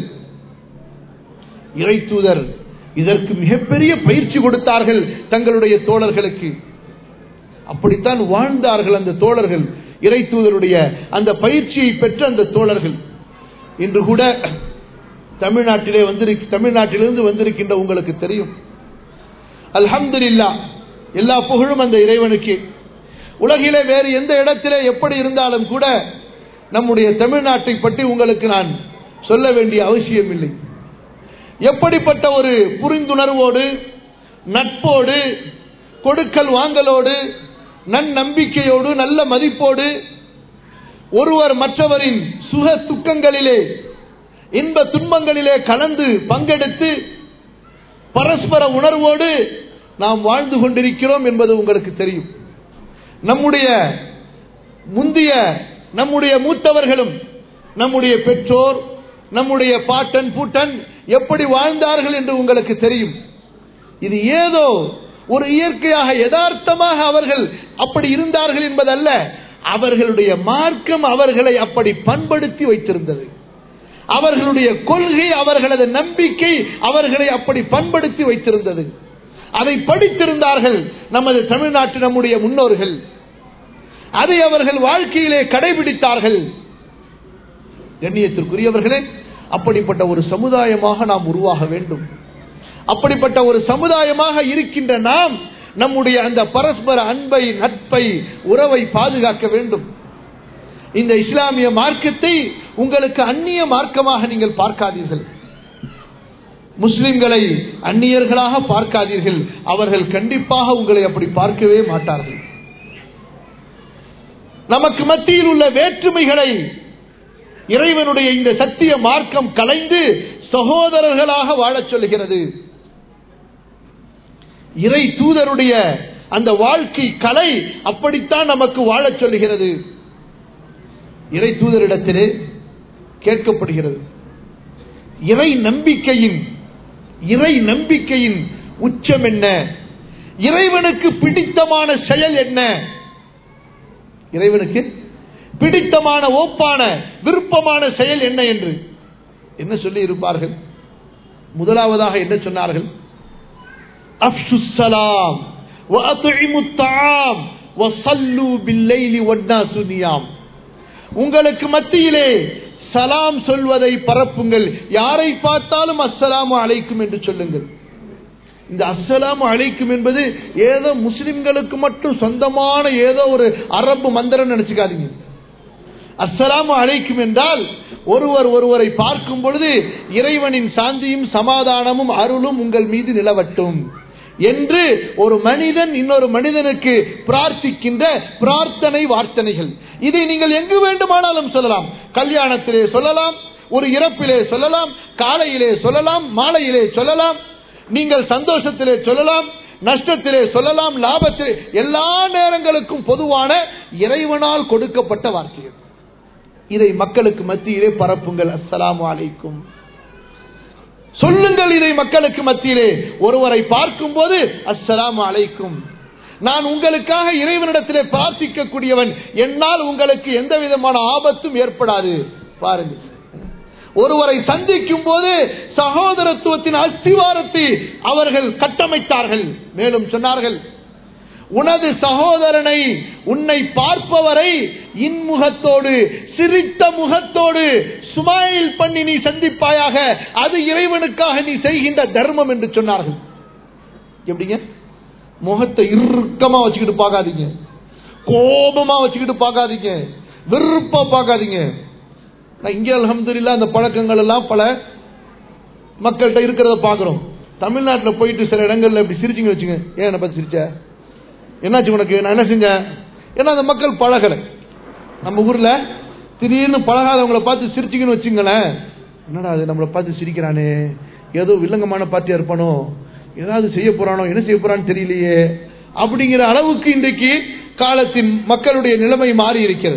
இறை தூதர் இதற்கு மிகப்பெரிய பயிற்சி கொடுத்தார்கள் தங்களுடைய தோழர்களுக்கு அப்படித்தான் வாழ்ந்தார்கள் அந்த தோழர்கள் இறை தூதருடைய அந்த பயிற்சியை பெற்ற அந்த தோழர்கள் இன்று கூட தமிழ்நாட்டிலே வந்திருக்க தமிழ்நாட்டிலிருந்து வந்திருக்கின்ற உங்களுக்கு தெரியும் அல்ஹம்துலில்லா எல்லா புகழும் அந்த இறைவனுக்கு உலகிலே வேறு எந்த இடத்திலே எப்படி இருந்தாலும் கூட நம்முடைய தமிழ்நாட்டை பற்றி உங்களுக்கு நான் சொல்ல வேண்டிய அவசியம் இல்லை எப்படிப்பட்ட ஒரு புரிந்துணர்வோடு நட்போடு கொடுக்கல் வாங்கலோடு நன்னம்பிக்கையோடு நல்ல மதிப்போடு ஒருவர் மற்றவரின் சுக துக்கங்களிலே இன்ப துன்பங்களிலே கலந்து பங்கெடுத்து பரஸ்பர உணர்வோடு நாம் வாழ்ந்து கொண்டிருக்கிறோம் என்பது உங்களுக்கு தெரியும் நம்முடைய முந்திய நம்முடைய மூத்தவர்களும் நம்முடைய பெற்றோர் நம்முடைய பாட்டன் பூட்டன் எப்படி வாழ்ந்தார்கள் என்று உங்களுக்கு தெரியும் இது ஏதோ ஒரு இயற்கையாக யதார்த்தமாக அவர்கள் அப்படி இருந்தார்கள் என்பதல்ல அவர்களுடைய மார்க்கம் அவர்களை அப்படி பண்படுத்தி வைத்திருந்தது அவர்களுடைய கொள்கை அவர்களது நம்பிக்கை அவர்களை அப்படி பண்படுத்தி வைத்திருந்தது அதை படித்திருந்தார்கள் நமது தமிழ்நாட்டு நம்முடைய முன்னோர்கள் அதை அவர்கள் வாழ்க்கையிலே கடைபிடித்தார்கள் கண்ணியத்திற்குரியவர்களே அப்படிப்பட்ட ஒரு சமுதாயமாக நாம் உருவாக வேண்டும் அப்படிப்பட்ட ஒரு சமுதாயமாக இருக்கின்ற நாம் நம்முடைய அந்த பரஸ்பர அன்பை நட்பை உறவை பாதுகாக்க வேண்டும் இந்த இஸ்லாமிய மார்க்கத்தை உங்களுக்கு அந்நிய மார்க்கமாக நீங்கள் பார்க்காதீர்கள் முஸ்லிம்களை அந்நியர்களாக பார்க்காதீர்கள் அவர்கள் கண்டிப்பாக உங்களை அப்படி பார்க்கவே மாட்டார்கள் நமக்கு மத்தியில் உள்ள வேற்றுமைகளை இறைவனுடைய இந்த சத்திய மார்க்கம் கலைந்து சகோதரர்களாக வாழச் சொல்கிறது இறை தூதருடைய அந்த வாழ்க்கை கலை அப்படித்தான் நமக்கு வாழச் சொல்லுகிறது இறை தூதரிடத்திலே கேட்கப்படுகிறது இறை நம்பிக்கையின் இறை நம்பிக்கையின் உச்சம் என்ன இறைவனுக்கு பிடித்தமான செயல் என்ன இறைவனுக்கு பிடித்தமான ஓப்பான விருப்பமான செயல் என்ன என்று என்ன சொல்லி இருப்பார்கள் முதலாவதாக என்ன சொன்னார்கள் அப்சு சலாம் உங்களுக்கு மத்தியிலே சலாம் சொல்வதை பரப்புங்கள் யாரை பார்த்தாலும் அஸ்ஸலாமு அழைக்கும் என்று சொல்லுங்கள் இந்த அஸ்ஸலாமு அழைக்கும் என்பது ஏதோ முஸ்லிம்களுக்கு மட்டும் சொந்தமான ஏதோ ஒரு அரபு மந்திரம் நினைச்சுக்காதீங்க அஸ்ஸலாமு அழைக்கும் என்றால் ஒருவர் ஒருவரை பார்க்கும் பொழுது இறைவனின் சாந்தியும் சமாதானமும் அருளும் உங்கள் மீது நிலவட்டும் என்று ஒரு மனிதன் இன்னொரு மனிதனுக்கு பிரார்த்திக்கின்ற பிரார்த்தனை வார்த்தனைகள் இதை நீங்கள் எங்கு வேண்டுமானாலும் சொல்லலாம் கல்யாணத்திலே சொல்லலாம் ஒரு இறப்பிலே சொல்லலாம் காலையிலே சொல்லலாம் மாலையிலே சொல்லலாம் நீங்கள் சந்தோஷத்திலே சொல்லலாம் நஷ்டத்திலே சொல்லலாம் லாபத்திலே எல்லா நேரங்களுக்கும் பொதுவான இறைவனால் கொடுக்கப்பட்ட வார்த்தைகள் இதை மக்களுக்கு மத்தியிலே பரப்புங்கள் அஸ்ஸலாமு அலைக்கும் சொல்லுங்கள் இதை மக்களுக்கு மத்தியிலே ஒருவரை பார்க்கும் போது அஸ்ஸலாமு அலைக்கும் நான் உங்களுக்காக இறைவனிடத்திலே பிரார்த்திக்கக்கூடியவன் என்னால் உங்களுக்கு எந்த விதமான ஆபத்தும் ஏற்படாது பாருங்க ஒருவரை சந்திக்கும் போது சகோதரத்துவத்தின் அஸ்திவாரத்தை அவர்கள் கட்டமைத்தார்கள் மேலும் சொன்னார்கள் உனது சகோதரனை உன்னை பார்ப்பவரை இன்முகத்தோடு சிரித்த முகத்தோடு சுமாயில் பண்ணி நீ சந்திப்பாயாக அது இறைவனுக்காக நீ செய்கின்ற தர்மம் என்று சொன்னார்கள் எப்படிங்க முகத்தை இறுக்கமா வச்சுக்கிட்டு பார்க்காதீங்க கோபமா வச்சுக்கிட்டு பார்க்காதீங்க விருப்பா பார்க்காதீங்க நான் இங்கே அலமதுல்லா அந்த பழக்கங்கள் எல்லாம் பல மக்கள்கிட்ட இருக்கிறத பார்க்குறோம் தமிழ்நாட்டில் போயிட்டு சில இடங்கள்ல இப்படி சிரிச்சிங்க வச்சுங்க ஏன் என்னை பார்த்து சிரிச்ச என்னாச்சு உனக்கு நான் என்ன செஞ்சேன் ஏன்னா அந்த மக்கள் பழகலை நம்ம ஊர்ல திடீர்னு பழகாதவங்கள பார்த்து சிரிச்சிங்கன்னு வச்சுங்களேன் என்னடா அது நம்மளை பார்த்து சிரிக்கிறானே ஏதோ வில்லங்கமான பார்ட்டியா இருப்பானோ ஏதாவது செய்ய போறானோ என்ன செய்ய போறான்னு தெரியலையே அப்படிங்கிற அளவுக்கு இன்றைக்கு காலத்தின் மக்களுடைய நிலைமை மாறி இருக்கிறது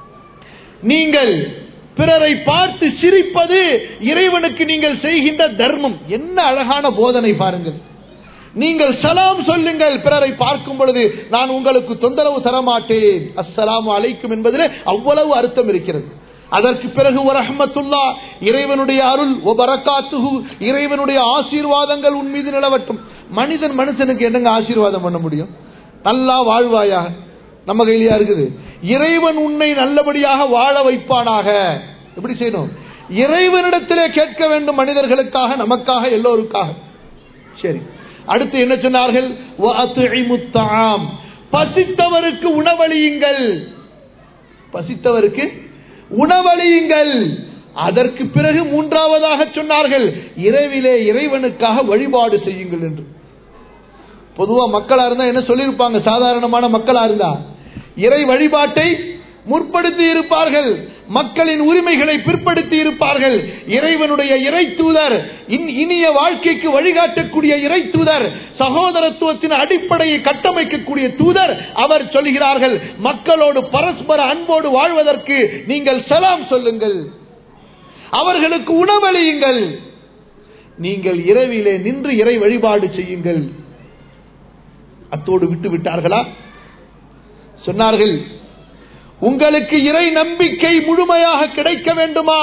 நீங்கள் பிறரை பார்த்து சிரிப்பது இறைவனுக்கு நீங்கள் செய்கின்ற தர்மம் என்ன அழகான போதனை பாருங்கள் நீங்கள் சலாம் சொல்லுங்கள் பிறரை பார்க்கும் பொழுது நான் உங்களுக்கு தொந்தரவு தரமாட்டேன் அஸ்ஸலாமு அலைக்கும் என்பதிலே அவ்வளவு அர்த்தம் இருக்கிறது அதற்கு பிறகு ஒரு அஹமத்துல்லா இறைவனுடைய அருள் ஒ பரக்காத்துகு இறைவனுடைய ஆசீர்வாதங்கள் உன் மீது நிலவட்டும் மனிதன் மனுஷனுக்கு என்னங்க ஆசீர்வாதம் பண்ண முடியும் நல்லா வாழ்வாயாக நம்ம கையிலயா இருக்குது இறைவன் உன்னை நல்லபடியாக வாழ வைப்பானாக எப்படி செய்யணும் இறைவனிடத்திலே கேட்க வேண்டும் மனிதர்களுக்காக நமக்காக எல்லோருக்காக சரி அடுத்து என்ன சொன்னார்கள் வஅத்இமுத்தாம். பசித்தவருக்கு உணவளியுங்கள் பசித்தவருக்கு உணவளியுங்கள் அதற்கு பிறகு மூன்றாவதாக சொன்னார்கள் இரவிலே இறைவனுக்காக வழிபாடு செய்யுங்கள் என்று பொதுவா மக்களா இருந்தா என்ன சொல்லியிருப்பாங்க சாதாரணமான மக்களா இருந்தா இறை வழிபாட்டை முற்படுத்தி இருப்பார்கள் மக்களின் உரிமைகளை பிற்படுத்தி இருப்பார்கள் இறைவனுடைய இறை தூதர் இன்- இனிய வாழ்க்கைக்கு வழிகாட்டக்கூடிய இறை தூதர் சகோதரத்துவத்தின் அடிப்படையை கட்டமைக்கக்கூடிய தூதர் அவர் சொல்கிறார்கள் மக்களோடு பரஸ்பர அன்போடு வாழ்வதற்கு நீங்கள் சலாம் சொல்லுங்கள் அவர்களுக்கு உணவளியுங்கள் நீங்கள் இரவிலே நின்று இறை வழிபாடு செய்யுங்கள் அத்தோடு விட்டு விட்டார்களா சொன்னார்கள் உங்களுக்கு இறை நம்பிக்கை முழுமையாக கிடைக்க வேண்டுமா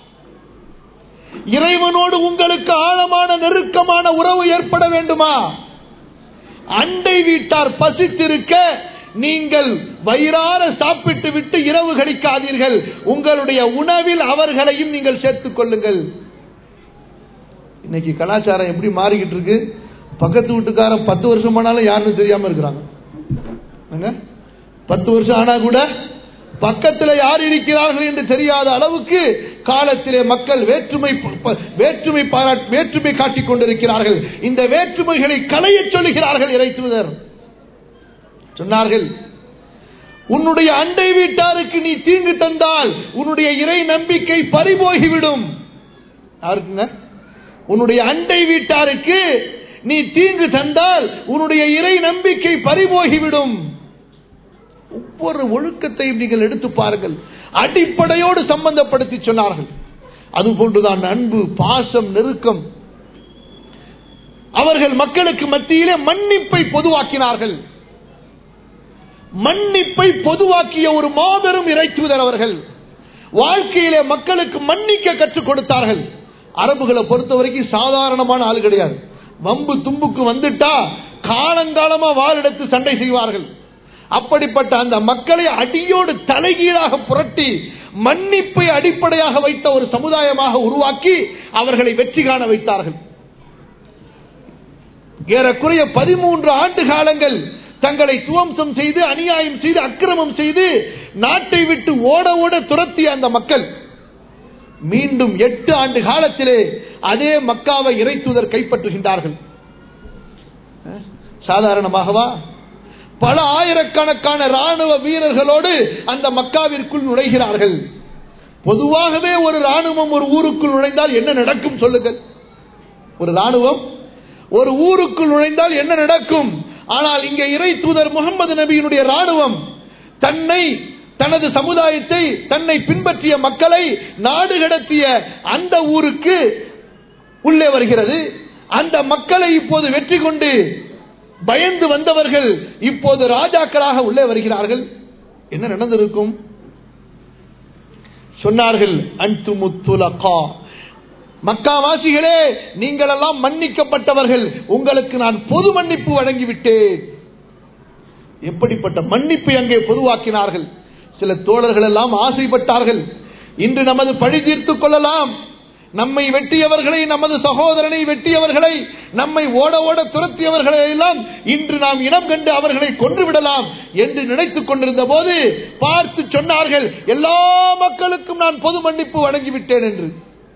இறைவனோடு உங்களுக்கு ஆழமான நெருக்கமான உறவு ஏற்பட வேண்டுமா அண்டை வீட்டார் பசித்திருக்க நீங்கள் வயிறார சாப்பிட்டு விட்டு இரவு கழிக்காதீர்கள் உங்களுடைய உணவில் அவர்களையும் நீங்கள் சேர்த்துக் கொள்ளுங்கள் இன்னைக்கு கலாச்சாரம் எப்படி மாறிக்கிட்டு இருக்கு பக்கத்து வீட்டுக்காரன் பத்து வருஷம் ஆனாலும் யாருன்னு தெரியாம இருக்கிறாங்க என்னங்க? பத்து வருஷம் ஆனா கூட பக்கத்தில் யார் இருக்கிறார்கள் என்று தெரியாத அளவுக்கு காலத்திலே மக்கள் வேற்றுமை ப- வேற்றுமை பாராட் வேற்றுமை காட்டிக் கொண்டிருக்கிறார்கள் இந்த வேற்றுமைகளை களையச் சொல்லுகிறார்கள் இறை தூதர் சொன்னார்கள் உன்னுடைய அண்டை வீட்டாருக்கு நீ தீங்கு தந்தால் உன்னுடைய இறை நம்பிக்கை பறிபோகிவிடும் யாருக்குங்க உன்னுடைய அண்டை வீட்டாருக்கு நீ தீங்கு தந்தால் உன்னுடைய இறை நம்பிக்கை பறிபோகிவிடும் ஒவ்வொரு ஒழுக்கத்தையும் நீங்கள் எடுத்து பாருங்கள் அடிப்படையோடு சம்பந்தப்படுத்தி சொன்னார்கள் அதுபோன்றுதான் அன்பு பாசம் நெருக்கம் அவர்கள் மக்களுக்கு மத்தியிலே மன்னிப்பை பொதுவாக்கினார்கள் மன்னிப்பை பொதுவாக்கிய ஒரு மாபெரும் இறைத்துவதர் அவர்கள் வாழ்க்கையிலே மக்களுக்கு மன்னிக்க கற்றுக் கொடுத்தார்கள் அரபுகளை பொறுத்த வரைக்கும் சாதாரணமான ஆள் கிடையாது வம்பு தும்புக்கு வந்துட்டா காலங்காலமா வாழெடுத்து சண்டை செய்வார்கள் அப்படிப்பட்ட அந்த மக்களை அடியோடு தலைகீழாக புரட்டி மன்னிப்பை அடிப்படையாக வைத்த ஒரு சமுதாயமாக உருவாக்கி அவர்களை வெற்றி காண வைத்தார்கள் ஏறக்குறைய பதிமூன்று ஆண்டு காலங்கள் தங்களை துவம்சம் செய்து அநியாயம் செய்து அக்கிரமம் செய்து நாட்டை விட்டு ஓட ஓட துரத்திய அந்த மக்கள் மீண்டும் எட்டு ஆண்டு காலத்திலே அதே மக்காவை இறைத்துதர் கைப்பற்றுகின்றார்கள் அஹ், சாதாரணமாகவா பல ஆயிரக்கணக்கான ராணுவ வீரர்களோடு அந்த மக்காவிற்குள் நுழைகிறார்கள் பொதுவாகவே ஒரு ராணுவம் ஒரு ஊருக்குள் நுழைந்தால் என்ன நடக்கும் சொல்லுங்கள் ஒரு ராணுவம் ஒரு ஊருக்குள் நுழைந்தால் என்ன நடக்கும் ஆனால் இங்கே இறை தூதர் முகமது நபியினுடைய ராணுவம் தன்னை தனது சமுதாயத்தை தன்னை பின்பற்றிய மக்களை நாடு கடத்திய அந்த ஊருக்கு உள்ளே வருகிறது அந்த மக்களை இப்போது வெற்றி கொண்டு பயந்து வந்தவர்கள் இப்போது ராஜாக்களாக உள்ளே வருகிறார்கள் என்ன நடந்திருக்கும் சொன்னார்கள் அன்துமுத்துலகா மக்காவாசிகளே நீங்கள் எல்லாம் மன்னிக்கப்பட்டவர்கள் உங்களுக்கு நான் பொது மன்னிப்பு வழங்கிவிட்டேன் எப்படிப்பட்ட மன்னிப்பை அங்கே பொதுவாக்கினார்கள் சில தோழர்கள் எல்லாம் ஆசைப்பட்டார்கள் இன்று நமது பழி தீர்த்துக் கொள்ளலாம் நம்மை வெட்டியவர்களை நமது சகோதரனை வெட்டியவர்களை நம்மை ஓட ஓட துரத்தியவர்களை எல்லாம் இன்று நாம் இனம் கண்டு அவர்களை கொன்று விடலாம் என்று நினைத்துக் கொண்டிருந்த போது பார்த்து சொன்னார்கள் எல்லா மக்களுக்கும் நான் பொது மன்னிப்பு வழங்கிவிட்டேன் என்று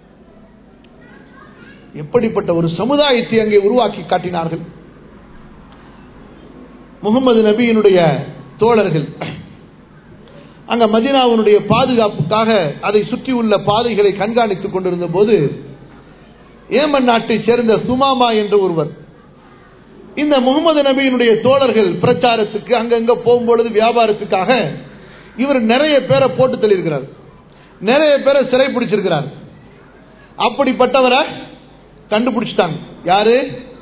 எப்படிப்பட்ட ஒரு சமுதாயத்தை அங்கே உருவாக்கி காட்டினார்கள் முகமது நபியினுடைய தோழர்கள் அங்க மதினாவுடைய பாதுகாப்புக்காக அதை சுற்றியுள்ள பாதைகளை கண்காணித்துக் கொண்டிருந்த போது ஏமன் நாட்டைச் சேர்ந்த சுமாமா என்ற ஒருவர் இந்த முகமது நபியினுடைய தோழர்கள் பிரச்சாரத்துக்கு அங்கங்க போகும்பொழுது வியாபாரத்துக்காக இவர் நிறைய பேரை போட்டு தள்ளியிருக்கிறார் நிறைய பேரை சிறை பிடிச்சிருக்கிறார் அப்படிப்பட்டவரை கண்டுபிடிச்சிட்டாங்க யாரு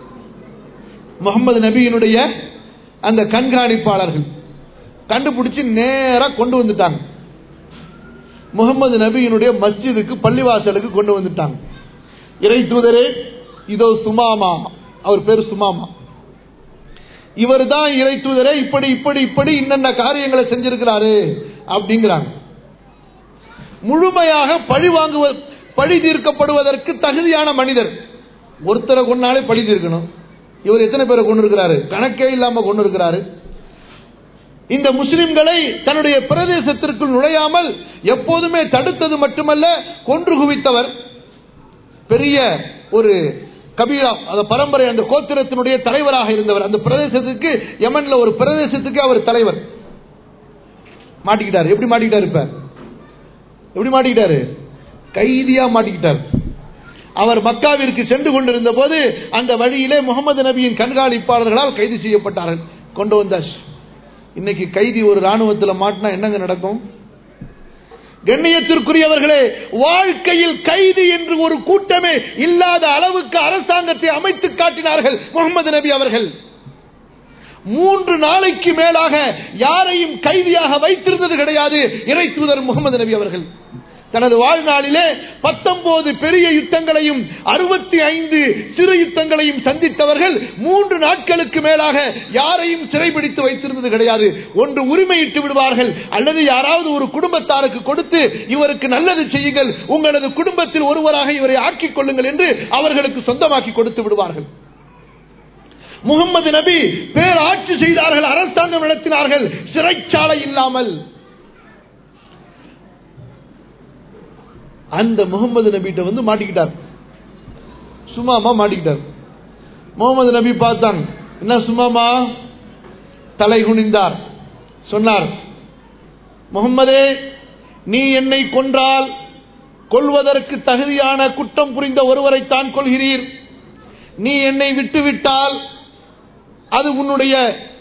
முகமது நபியினுடைய அந்த கண்காணிப்பாளர்கள் கண்டுபிடிச்சு நேரா கொண்டு வந்துட்டாங்க முகமது நபியினுடைய மஸ்ஜிதுக்கு பள்ளிவாசலுக்கு கொண்டு வந்துட்டாங்க இறை தூதரே இதோ சுமாமா அவர் பேரு சுமாமா இவர் தான் இறை தூதரே இப்படி இப்படி இப்படி இன்னென்ன காரியங்களை செஞ்சிருக்கிறாரு அப்படிங்கிறாங்க முழுமையாக பழி வாங்குவ பழி தீர்க்கப்படுவதற்கு தகுதியான மனிதர் ஒருத்தரை கொண்டாலே பழி தீர்க்கணும் இவர் எத்தனை பேரை கொண்டு இருக்கிறாரு கணக்கே இல்லாம கொண்டு இருக்கிறாரு இந்த முஸ்லிம்களை தன்னுடைய பிரதேசத்திற்குள் நுழையாமல் எப்போதுமே தடுத்தது மட்டுமல்ல கொன்று குவித்தவர் பெரிய ஒரு கபீரா அந்த பரம்பரை அந்த கோத்திரத்தினுடைய தலைவராக இருந்தவர் அந்த பிரதேசத்துக்கு யமன்ல ஒரு பிரதேசத்துக்கு அவர் தலைவர் மாட்டிக்கிட்டார் எப்படி மாட்டிக்கிட்டார் இப்ப எப்படி மாட்டிக்கிட்டாரு கைதியா மாட்டிக்கிட்டார் அவர் மக்காவிற்கு சென்று கொண்டிருந்த போது அந்த வழியிலே முகமது நபியின் கண்காணிப்பாளர்களால் கைது செய்யப்பட்டார்கள் கொண்டு வந்தாச்சு இன்னைக்கு கைதி ஒரு ராணுவத்தில் மாட்டினா என்னங்க நடக்கும் கண்ணியத்திற்குரியவர்களே வாழ்க்கையில் கைது என்று ஒரு கூட்டமே இல்லாத அளவுக்கு அரசாங்கத்தை அமைத்து காட்டினார்கள் முகமது நபி அவர்கள் மூன்று நாளைக்கு மேலாக யாரையும் கைதியாக வைத்திருந்தது கிடையாது இறை தூதர் முகமது நபி அவர்கள் தனது வாழ்நாளிலே பத்தொன்பது பெரிய யுத்தங்களையும் அறுபத்தி ஐந்து சிறு யுத்தங்களையும் சந்தித்தவர்கள் மூன்று நாட்களுக்கு மேலாக யாரையும் சிறைபிடித்து வைத்திருந்தது கிடையாது ஒன்று உரிமையிட்டு விடுவார்கள் அல்லது யாராவது ஒரு குடும்பத்தாருக்கு கொடுத்து இவருக்கு நல்லது செய்யுங்கள் உங்களது குடும்பத்தில் ஒருவராக இவரை ஆக்கிக் கொள்ளுங்கள் என்று அவர்களுக்கு சொந்தமாக்கி கொடுத்து விடுவார்கள் முகமது நபி பேராட்சி செய்தார்கள் அரசாங்கம் நடத்தினார்கள் சிறைச்சாலை இல்லாமல் அந்த முகமது நபிட்ட வந்து மாட்டிக்கிட்டார் சும்மாமா மாட்டிக்கிட்டார் முகமது நபி பார்த்தாங்க என்ன சும்மாமா தலை குனிந்தார் சொன்னார் முகம்மதே நீ என்னை கொன்றால் கொள்வதற்கு தகுதியான குற்றம் புரிந்த ஒருவரைத்தான் கொள்கிறீர் நீ என்னை விட்டுவிட்டால் அது உன்னுடைய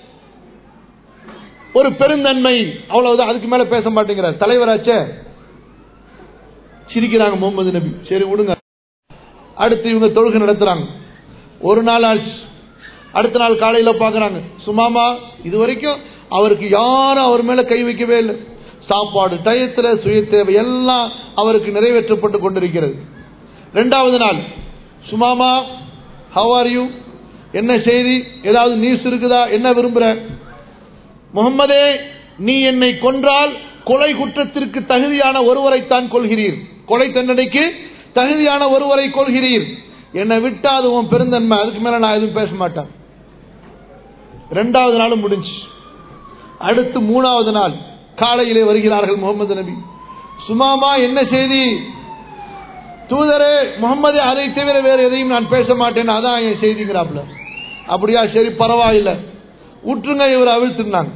ஒரு பெருந்தன்மை அவ்வளவுதான் அதுக்கு மேல பேச மாட்டேங்கிறார் தலைவராச்சே சிரிக்கிறாங்க முகமது நபி சரி விடுங்க அடுத்து இவங்க தொழுகை நடத்துறாங்க ஒரு நாள் ஆச்சு அடுத்த நாள் காலையில பாக்குறாங்க சுமாமா இது வரைக்கும் அவருக்கு யாரும் அவர் மேல கை வைக்கவே இல்லை சாப்பாடு டயத்துல சுய தேவை எல்லாம் அவருக்கு நிறைவேற்றப்பட்டு கொண்டிருக்கிறது ரெண்டாவது நாள் சுமாமா ஹவ் ஆர் யூ என்ன செய்தி ஏதாவது நியூஸ் இருக்குதா என்ன விரும்புற முகம்மதே நீ என்னை கொன்றால் கொலை குற்றத்திற்கு தகுதியான ஒருவரைத்தான் கொள்கிறீர் கொலை தண்டனைக்கு தகுதியான ஒருவரை கொள்கிறீர் என்னை விட்டா அது உன் பெருந்தன்மை அதுக்கு மேல நான் எதுவும் பேச மாட்டேன் ரெண்டாவது நாளும் முடிஞ்சு அடுத்து மூணாவது நாள் காலையிலே வருகிறார்கள் முகமது நபி சுமாமா என்ன செய்தி தூதரே முகமது அதை தவிர வேற எதையும் நான் பேச மாட்டேன் அதான் என் செய்திங்கிறாப்ல அப்படியா சரி பரவாயில்லை உற்றுங்க இவர் அவிழ்த்துனாங்க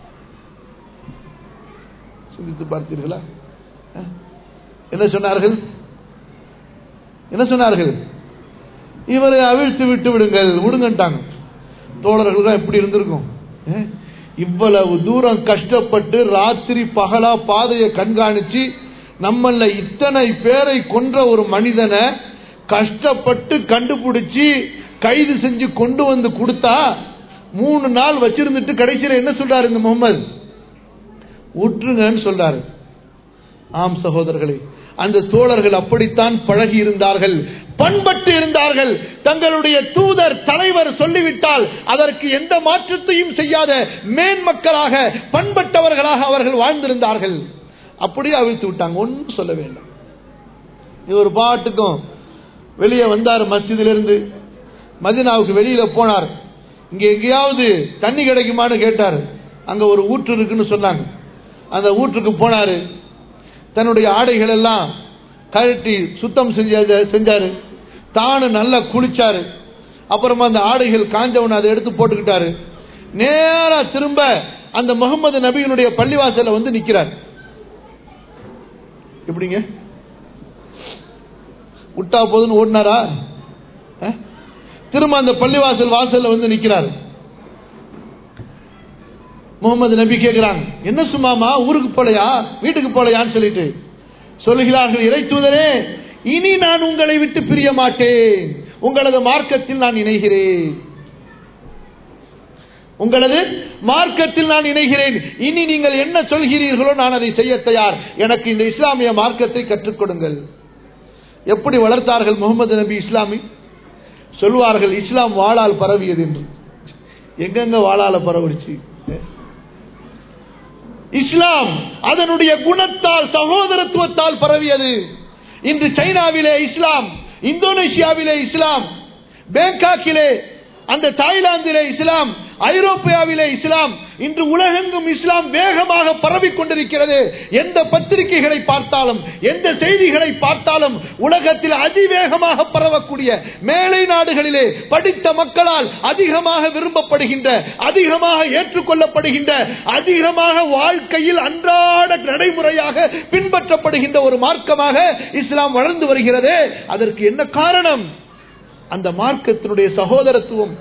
சிந்தித்து பார்த்தீர்களா என்ன சொன்னார்கள் என்ன சொன்னார்கள் இவரை அவிழ்த்து விட்டு விடுங்கள் விடுங்கட்டாங்க தோழர்கள் எப்படி இருந்திருக்கும் இவ்வளவு தூரம் கஷ்டப்பட்டு ராத்திரி பகலா பாதையை கண்காணிச்சு நம்மள இத்தனை பேரை கொன்ற ஒரு மனிதனை கஷ்டப்பட்டு கண்டுபிடிச்சு கைது செஞ்சு கொண்டு வந்து கொடுத்தா மூணு நாள் வச்சிருந்துட்டு கடைசியில் என்ன சொல்றாரு இந்த முகமது உற்றுங்கன்னு சொல்றாரு ஆம் சகோதரர்களே அந்த தோழர்கள் அப்படித்தான் பழகி இருந்தார்கள் பண்பட்டு இருந்தார்கள் தங்களுடைய தூதர் தலைவர் சொல்லிவிட்டால் அதற்கு எந்த மாற்றத்தையும் செய்யாத மேன்மக்களாக பண்பட்டவர்களாக அவர்கள் வாழ்ந்திருந்தார்கள் அப்படியே அவிழ்த்து விட்டாங்க ஒன்றும் சொல்ல வேண்டாம் இது ஒரு பாட்டுக்கும் வெளியே வந்தார் மஸ்ஜிதிலிருந்து மதினாவுக்கு வெளியில போனார் இங்க எங்கேயாவது தண்ணி கிடைக்குமான்னு கேட்டார் அங்க ஒரு ஊற்று இருக்குன்னு சொன்னாங்க அந்த ஊற்றுக்கு போனாரு தன்னுடைய ஆடைகள் எல்லாம் கழட்டி சுத்தம் செஞ்ச செஞ்சாரு தானு நல்லா குளிச்சாரு அப்புறமா அந்த ஆடைகள் காஞ்சவன் அதை எடுத்து போட்டுக்கிட்டாரு நேரா திரும்ப அந்த முகமது நபியினுடைய பள்ளிவாசல்ல வந்து நிக்கிறார் எப்படிங்க விட்டா போதுன்னு ஓடினாரா அஹ்? திரும்ப அந்த பள்ளிவாசல் வாசல்ல வந்து நிக்கிறார் முகமது நபி கேட்கிறாங்க என்ன சும்மாமா ஊருக்கு போலையா வீட்டுக்கு போலையான்னு சொல்லிட்டு சொல்லுகிறார்கள் இறை தூதரே இனி நான் உங்களை விட்டு பிரிய மாட்டேன் உங்களது மார்க்கத்தில் நான் இணைகிறேன் உங்களது மார்க்கத்தில் நான் இணைகிறேன் இனி நீங்கள் என்ன சொல்கிறீர்களோ நான் அதை செய்ய தயார் எனக்கு இந்த இஸ்லாமிய மார்க்கத்தை கற்றுக் கொடுங்கள் எப்படி வளர்த்தார்கள் முகமது நபி இஸ்லாமி சொல்வார்கள் இஸ்லாம் வாளால் பரவியது என்று எங்கெங்க வாளால பரவிடுச்சு இஸ்லாம் அதனுடைய குணத்தால் சகோதரத்துவத்தால் பரவியது இன்று சைனாவிலே இஸ்லாம் இந்தோனேஷியாவிலே இஸ்லாம் பேங்காக்கிலே அந்த தாய்லாந்திலே இஸ்லாம் ஐரோப்பியாவிலே இஸ்லாம் இன்று உலகெங்கும் இஸ்லாம் வேகமாக பரவிக் கொண்டிருக்கிறது எந்த பத்திரிகைகளை பார்த்தாலும் எந்த செய்திகளை பார்த்தாலும் உலகத்தில் அதிவேகமாக பரவக்கூடிய மேலை நாடுகளிலே படித்த மக்களால் அதிகமாக விரும்பப்படுகின்ற அதிகமாக ஏற்றுக்கொள்ளப்படுகின்ற அதிகமாக வாழ்க்கையில் அன்றாட நடைமுறையாக பின்பற்றப்படுகின்ற ஒரு மார்க்கமாக இஸ்லாம் வளர்ந்து வருகிறது அதற்கு என்ன காரணம் அந்த மார்க்கத்தினுடைய சகோதரத்துவம்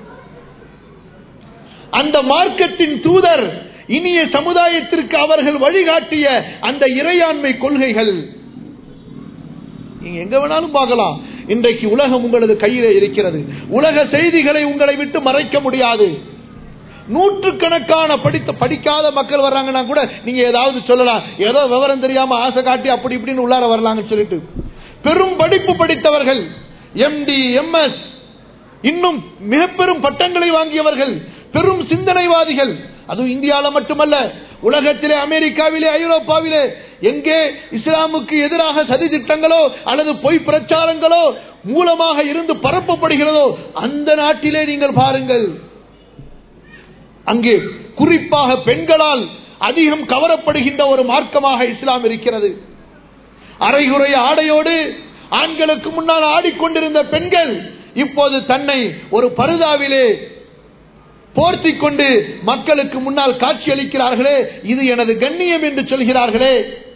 அந்த மார்க்கத்தின் தூதர் இனிய சமுதாயத்திற்கு அவர்கள் வழிகாட்டிய அந்த இறையாண்மை கொள்கைகள் நீங்க எங்க வேணாலும் பார்க்கலாம் இன்றைக்கு உலகம் உங்களது கையிலே இருக்கிறது உலக செய்திகளை உங்களை விட்டு மறைக்க முடியாது நூற்றுக்கணக்கான படித்த படிக்காத மக்கள் வர்றாங்கன்னா கூட நீங்க ஏதாவது சொல்லலாம் ஏதோ விவரம் தெரியாம ஆசை காட்டி அப்படி இப்படின்னு உள்ளார வரலாங்கன்னு சொல்லிட்டு பெரும் படிப்பு படித்தவர்கள் எம்டி எம்எஸ் இன்னும் மிக பெரும் பட்டங்களை வாங்கியவர்கள் பெரும் சிந்தனைவாதிகள் அதுவும் இந்தியாவில் மட்டுமல்ல உலகத்திலே அமெரிக்காவிலே ஐரோப்பாவிலே எங்கே இஸ்லாமுக்கு எதிராக சதி திட்டங்களோ அல்லது பொய் பிரச்சாரங்களோ மூலமாக இருந்து பரப்பப்படுகிறதோ அந்த நாட்டிலே நீங்கள் பாருங்கள் அங்கே குறிப்பாக பெண்களால் அதிகம் கவரப்படுகின்ற ஒரு மார்க்கமாக இஸ்லாம் இருக்கிறது அரைகுறை ஆடையோடு ஆண்களுக்கு முன்னால் ஆடிக்கொண்டிருந்த பெண்கள் இப்போது தன்னை ஒரு பருதாவிலே போர்த்தி கொண்டு மக்களுக்கு முன்னால் காட்சி அளிக்கிறார்களே இது எனது கண்ணியம் என்று சொல்கிறார்களே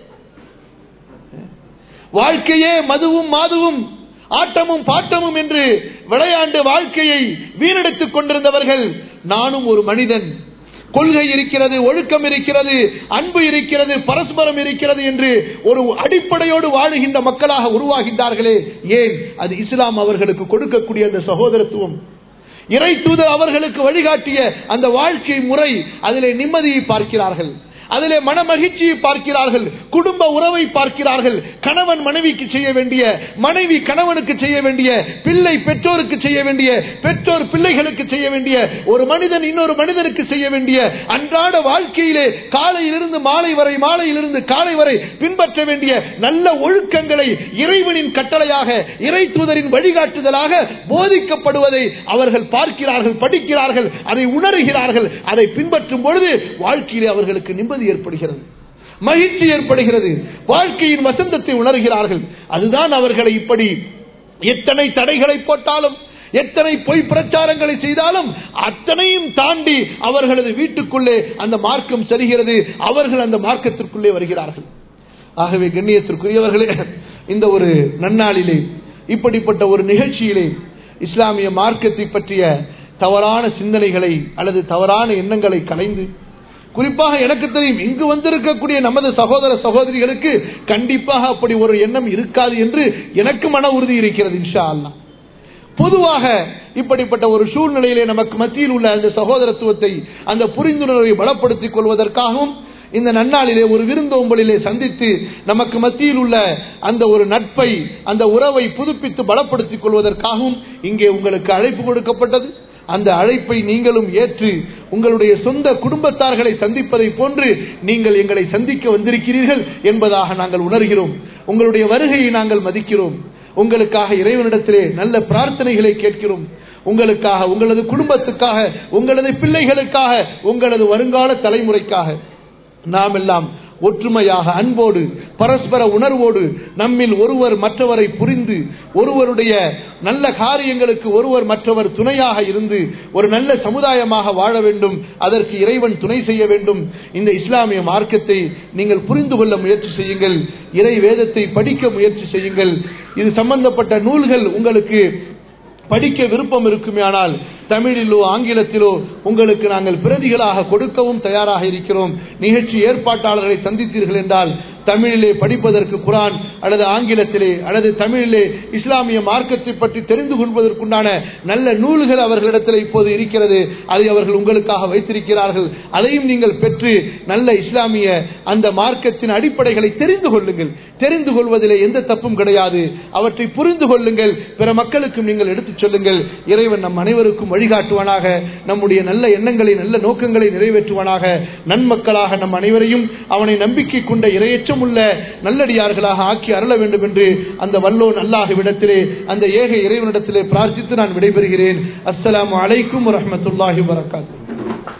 வாழ்க்கையே மதுவும் மாதுவும் ஆட்டமும் பாட்டமும் என்று விளையாண்டு வாழ்க்கையை வீணெடுத்துக் கொண்டிருந்தவர்கள் நானும் ஒரு மனிதன் கொள்கை இருக்கிறது ஒழுக்கம் இருக்கிறது அன்பு இருக்கிறது பரஸ்பரம் இருக்கிறது என்று ஒரு அடிப்படையோடு வாழுகின்ற மக்களாக உருவாகின்றார்களே ஏன் அது இஸ்லாம் அவர்களுக்கு கொடுக்கக்கூடிய அந்த சகோதரத்துவம் இறை தூதர் அவர்களுக்கு வழிகாட்டிய அந்த வாழ்க்கை முறை அதிலே நிம்மதியை பார்க்கிறார்கள் அதிலே மன மகிழ்ச்சியை பார்க்கிறார்கள் குடும்ப உறவை பார்க்கிறார்கள் கணவன் மனைவிக்கு செய்ய வேண்டிய மனைவி கணவனுக்கு செய்ய வேண்டிய பிள்ளை பெற்றோருக்கு செய்ய வேண்டிய பெற்றோர் பிள்ளைகளுக்கு செய்ய வேண்டிய ஒரு மனிதன் இன்னொரு மனிதனுக்கு செய்ய வேண்டிய அன்றாட வாழ்க்கையிலே காலையிலிருந்து மாலை வரை மாலையிலிருந்து காலை வரை பின்பற்ற வேண்டிய நல்ல ஒழுக்கங்களை இறைவனின் கட்டளையாக இறை தூதரின் வழிகாட்டுதலாக போதிக்கப்படுவதை அவர்கள் பார்க்கிறார்கள் படிக்கிறார்கள் அதை உணர்கிறார்கள் அதை பின்பற்றும் பொழுது வாழ்க்கையிலே அவர்களுக்கு நிம்மதி ஏற்படுகிறது மகிழ்ச்சி ஏற்படுகிறது வாழ்க்கையின் வசந்தத்தை உணர்கிறார்கள் அதுதான் அவர்களை இப்படி எத்தனை தடைகளை போட்டாலும் எத்தனை பொய் பிரச்சாரங்களை செய்தாலும் அத்தனையும் தாண்டி அவர்களது வீட்டுக்குள்ளே அந்த மார்க்கம் செல்கிறது அவர்கள் அந்த மார்க்கத்திற்குள்ளே வருகிறார்கள் ஆகவே கண்ணியத்திற்குரியவர்களே இந்த ஒரு நன்னாளிலே இப்படிப்பட்ட ஒரு நிகழ்ச்சியிலே இஸ்லாமிய மார்க்கத்தை பற்றிய தவறான சிந்தனைகளை அல்லது தவறான எண்ணங்களை கலைந்து குறிப்பாக எனக்கு தெரியும் இங்கு வந்திருக்கக்கூடிய நமது சகோதர சகோதரிகளுக்கு கண்டிப்பாக அப்படி ஒரு எண்ணம் இருக்காது என்று எனக்கு மன உறுதி இருக்கிறது இன்ஷா அல்லா பொதுவாக இப்படிப்பட்ட ஒரு சூழ்நிலையிலே நமக்கு மத்தியில் உள்ள அந்த சகோதரத்துவத்தை அந்த புரிந்துணர்வை பலப்படுத்திக் கொள்வதற்காகவும் இந்த நன்னாளிலே ஒரு விருந்தோம்பலிலே சந்தித்து நமக்கு மத்தியில் உள்ள அந்த ஒரு நட்பை அந்த உறவை புதுப்பித்து பலப்படுத்திக் கொள்வதற்காகவும் இங்கே உங்களுக்கு அழைப்பு கொடுக்கப்பட்டது அந்த அழைப்பை நீங்களும் ஏற்று உங்களுடைய சொந்த குடும்பத்தார்களை சந்திப்பதை போன்று நீங்கள் எங்களை சந்திக்க வந்திருக்கிறீர்கள் என்பதாக நாங்கள் உணர்கிறோம் உங்களுடைய வருகையை நாங்கள் மதிக்கிறோம் உங்களுக்காக இறைவனிடத்திலே நல்ல பிரார்த்தனைகளை கேட்கிறோம் உங்களுக்காக உங்களது குடும்பத்துக்காக உங்களது பிள்ளைகளுக்காக உங்களது வருங்கால தலைமுறைக்காக நாம் எல்லாம் ஒற்றுமையாக அன்போடு பரஸ்பர உணர்வோடு நம்மில் ஒருவர் மற்றவரை புரிந்து ஒருவருடைய நல்ல காரியங்களுக்கு ஒருவர் மற்றவர் துணையாக இருந்து ஒரு நல்ல சமுதாயமாக வாழ வேண்டும் அதற்கு இறைவன் துணை செய்ய வேண்டும் இந்த இஸ்லாமிய மார்க்கத்தை நீங்கள் புரிந்து கொள்ள முயற்சி செய்யுங்கள் இறை வேதத்தை படிக்க முயற்சி செய்யுங்கள் இது சம்பந்தப்பட்ட நூல்கள் உங்களுக்கு படிக்க விருப்பம் இருக்குமேயானால் தமிழிலோ ஆங்கிலத்திலோ உங்களுக்கு நாங்கள் பிரதிகளாக கொடுக்கவும் தயாராக இருக்கிறோம் நிகழ்ச்சி ஏற்பாட்டாளர்களை சந்தித்தீர்கள் என்றால் தமிழிலே படிப்பதற்கு குரான் அல்லது ஆங்கிலத்திலே அல்லது தமிழிலே இஸ்லாமிய மார்க்கத்தை பற்றி தெரிந்து கொள்வதற்குண்டான நல்ல நூல்கள் அவர்களிடத்தில் இப்போது இருக்கிறது அதை அவர்கள் உங்களுக்காக வைத்திருக்கிறார்கள் அதையும் நீங்கள் பெற்று நல்ல இஸ்லாமிய அந்த மார்க்கத்தின் அடிப்படைகளை தெரிந்து கொள்ளுங்கள் தெரிந்து கொள்வதிலே எந்த தப்பும் கிடையாது அவற்றை புரிந்து கொள்ளுங்கள் பிற மக்களுக்கும் நீங்கள் எடுத்துச் சொல்லுங்கள் இறைவன் நம் அனைவருக்கும் வழிகாட்டுவானாக நம்முடைய நல்ல எண்ணங்களை நல்ல நோக்கங்களை நிறைவேற்றுவானாக நன்மக்களாக நம் அனைவரையும் அவனை நம்பிக்கை கொண்ட இரையற்ற உள்ள நல்லடியார்களாக ஆக்கி அருள வேண்டும் என்று அந்த வல்லோன் அல்லாஹுவிடத்திலே அந்த ஏக இறைவனிடத்திலே பிரார்த்தித்து நான் விடைபெறுகிறேன் அஸ்ஸலாமு அலைக்கும் வரஹ்மத்துல்லாஹி வரகாத்து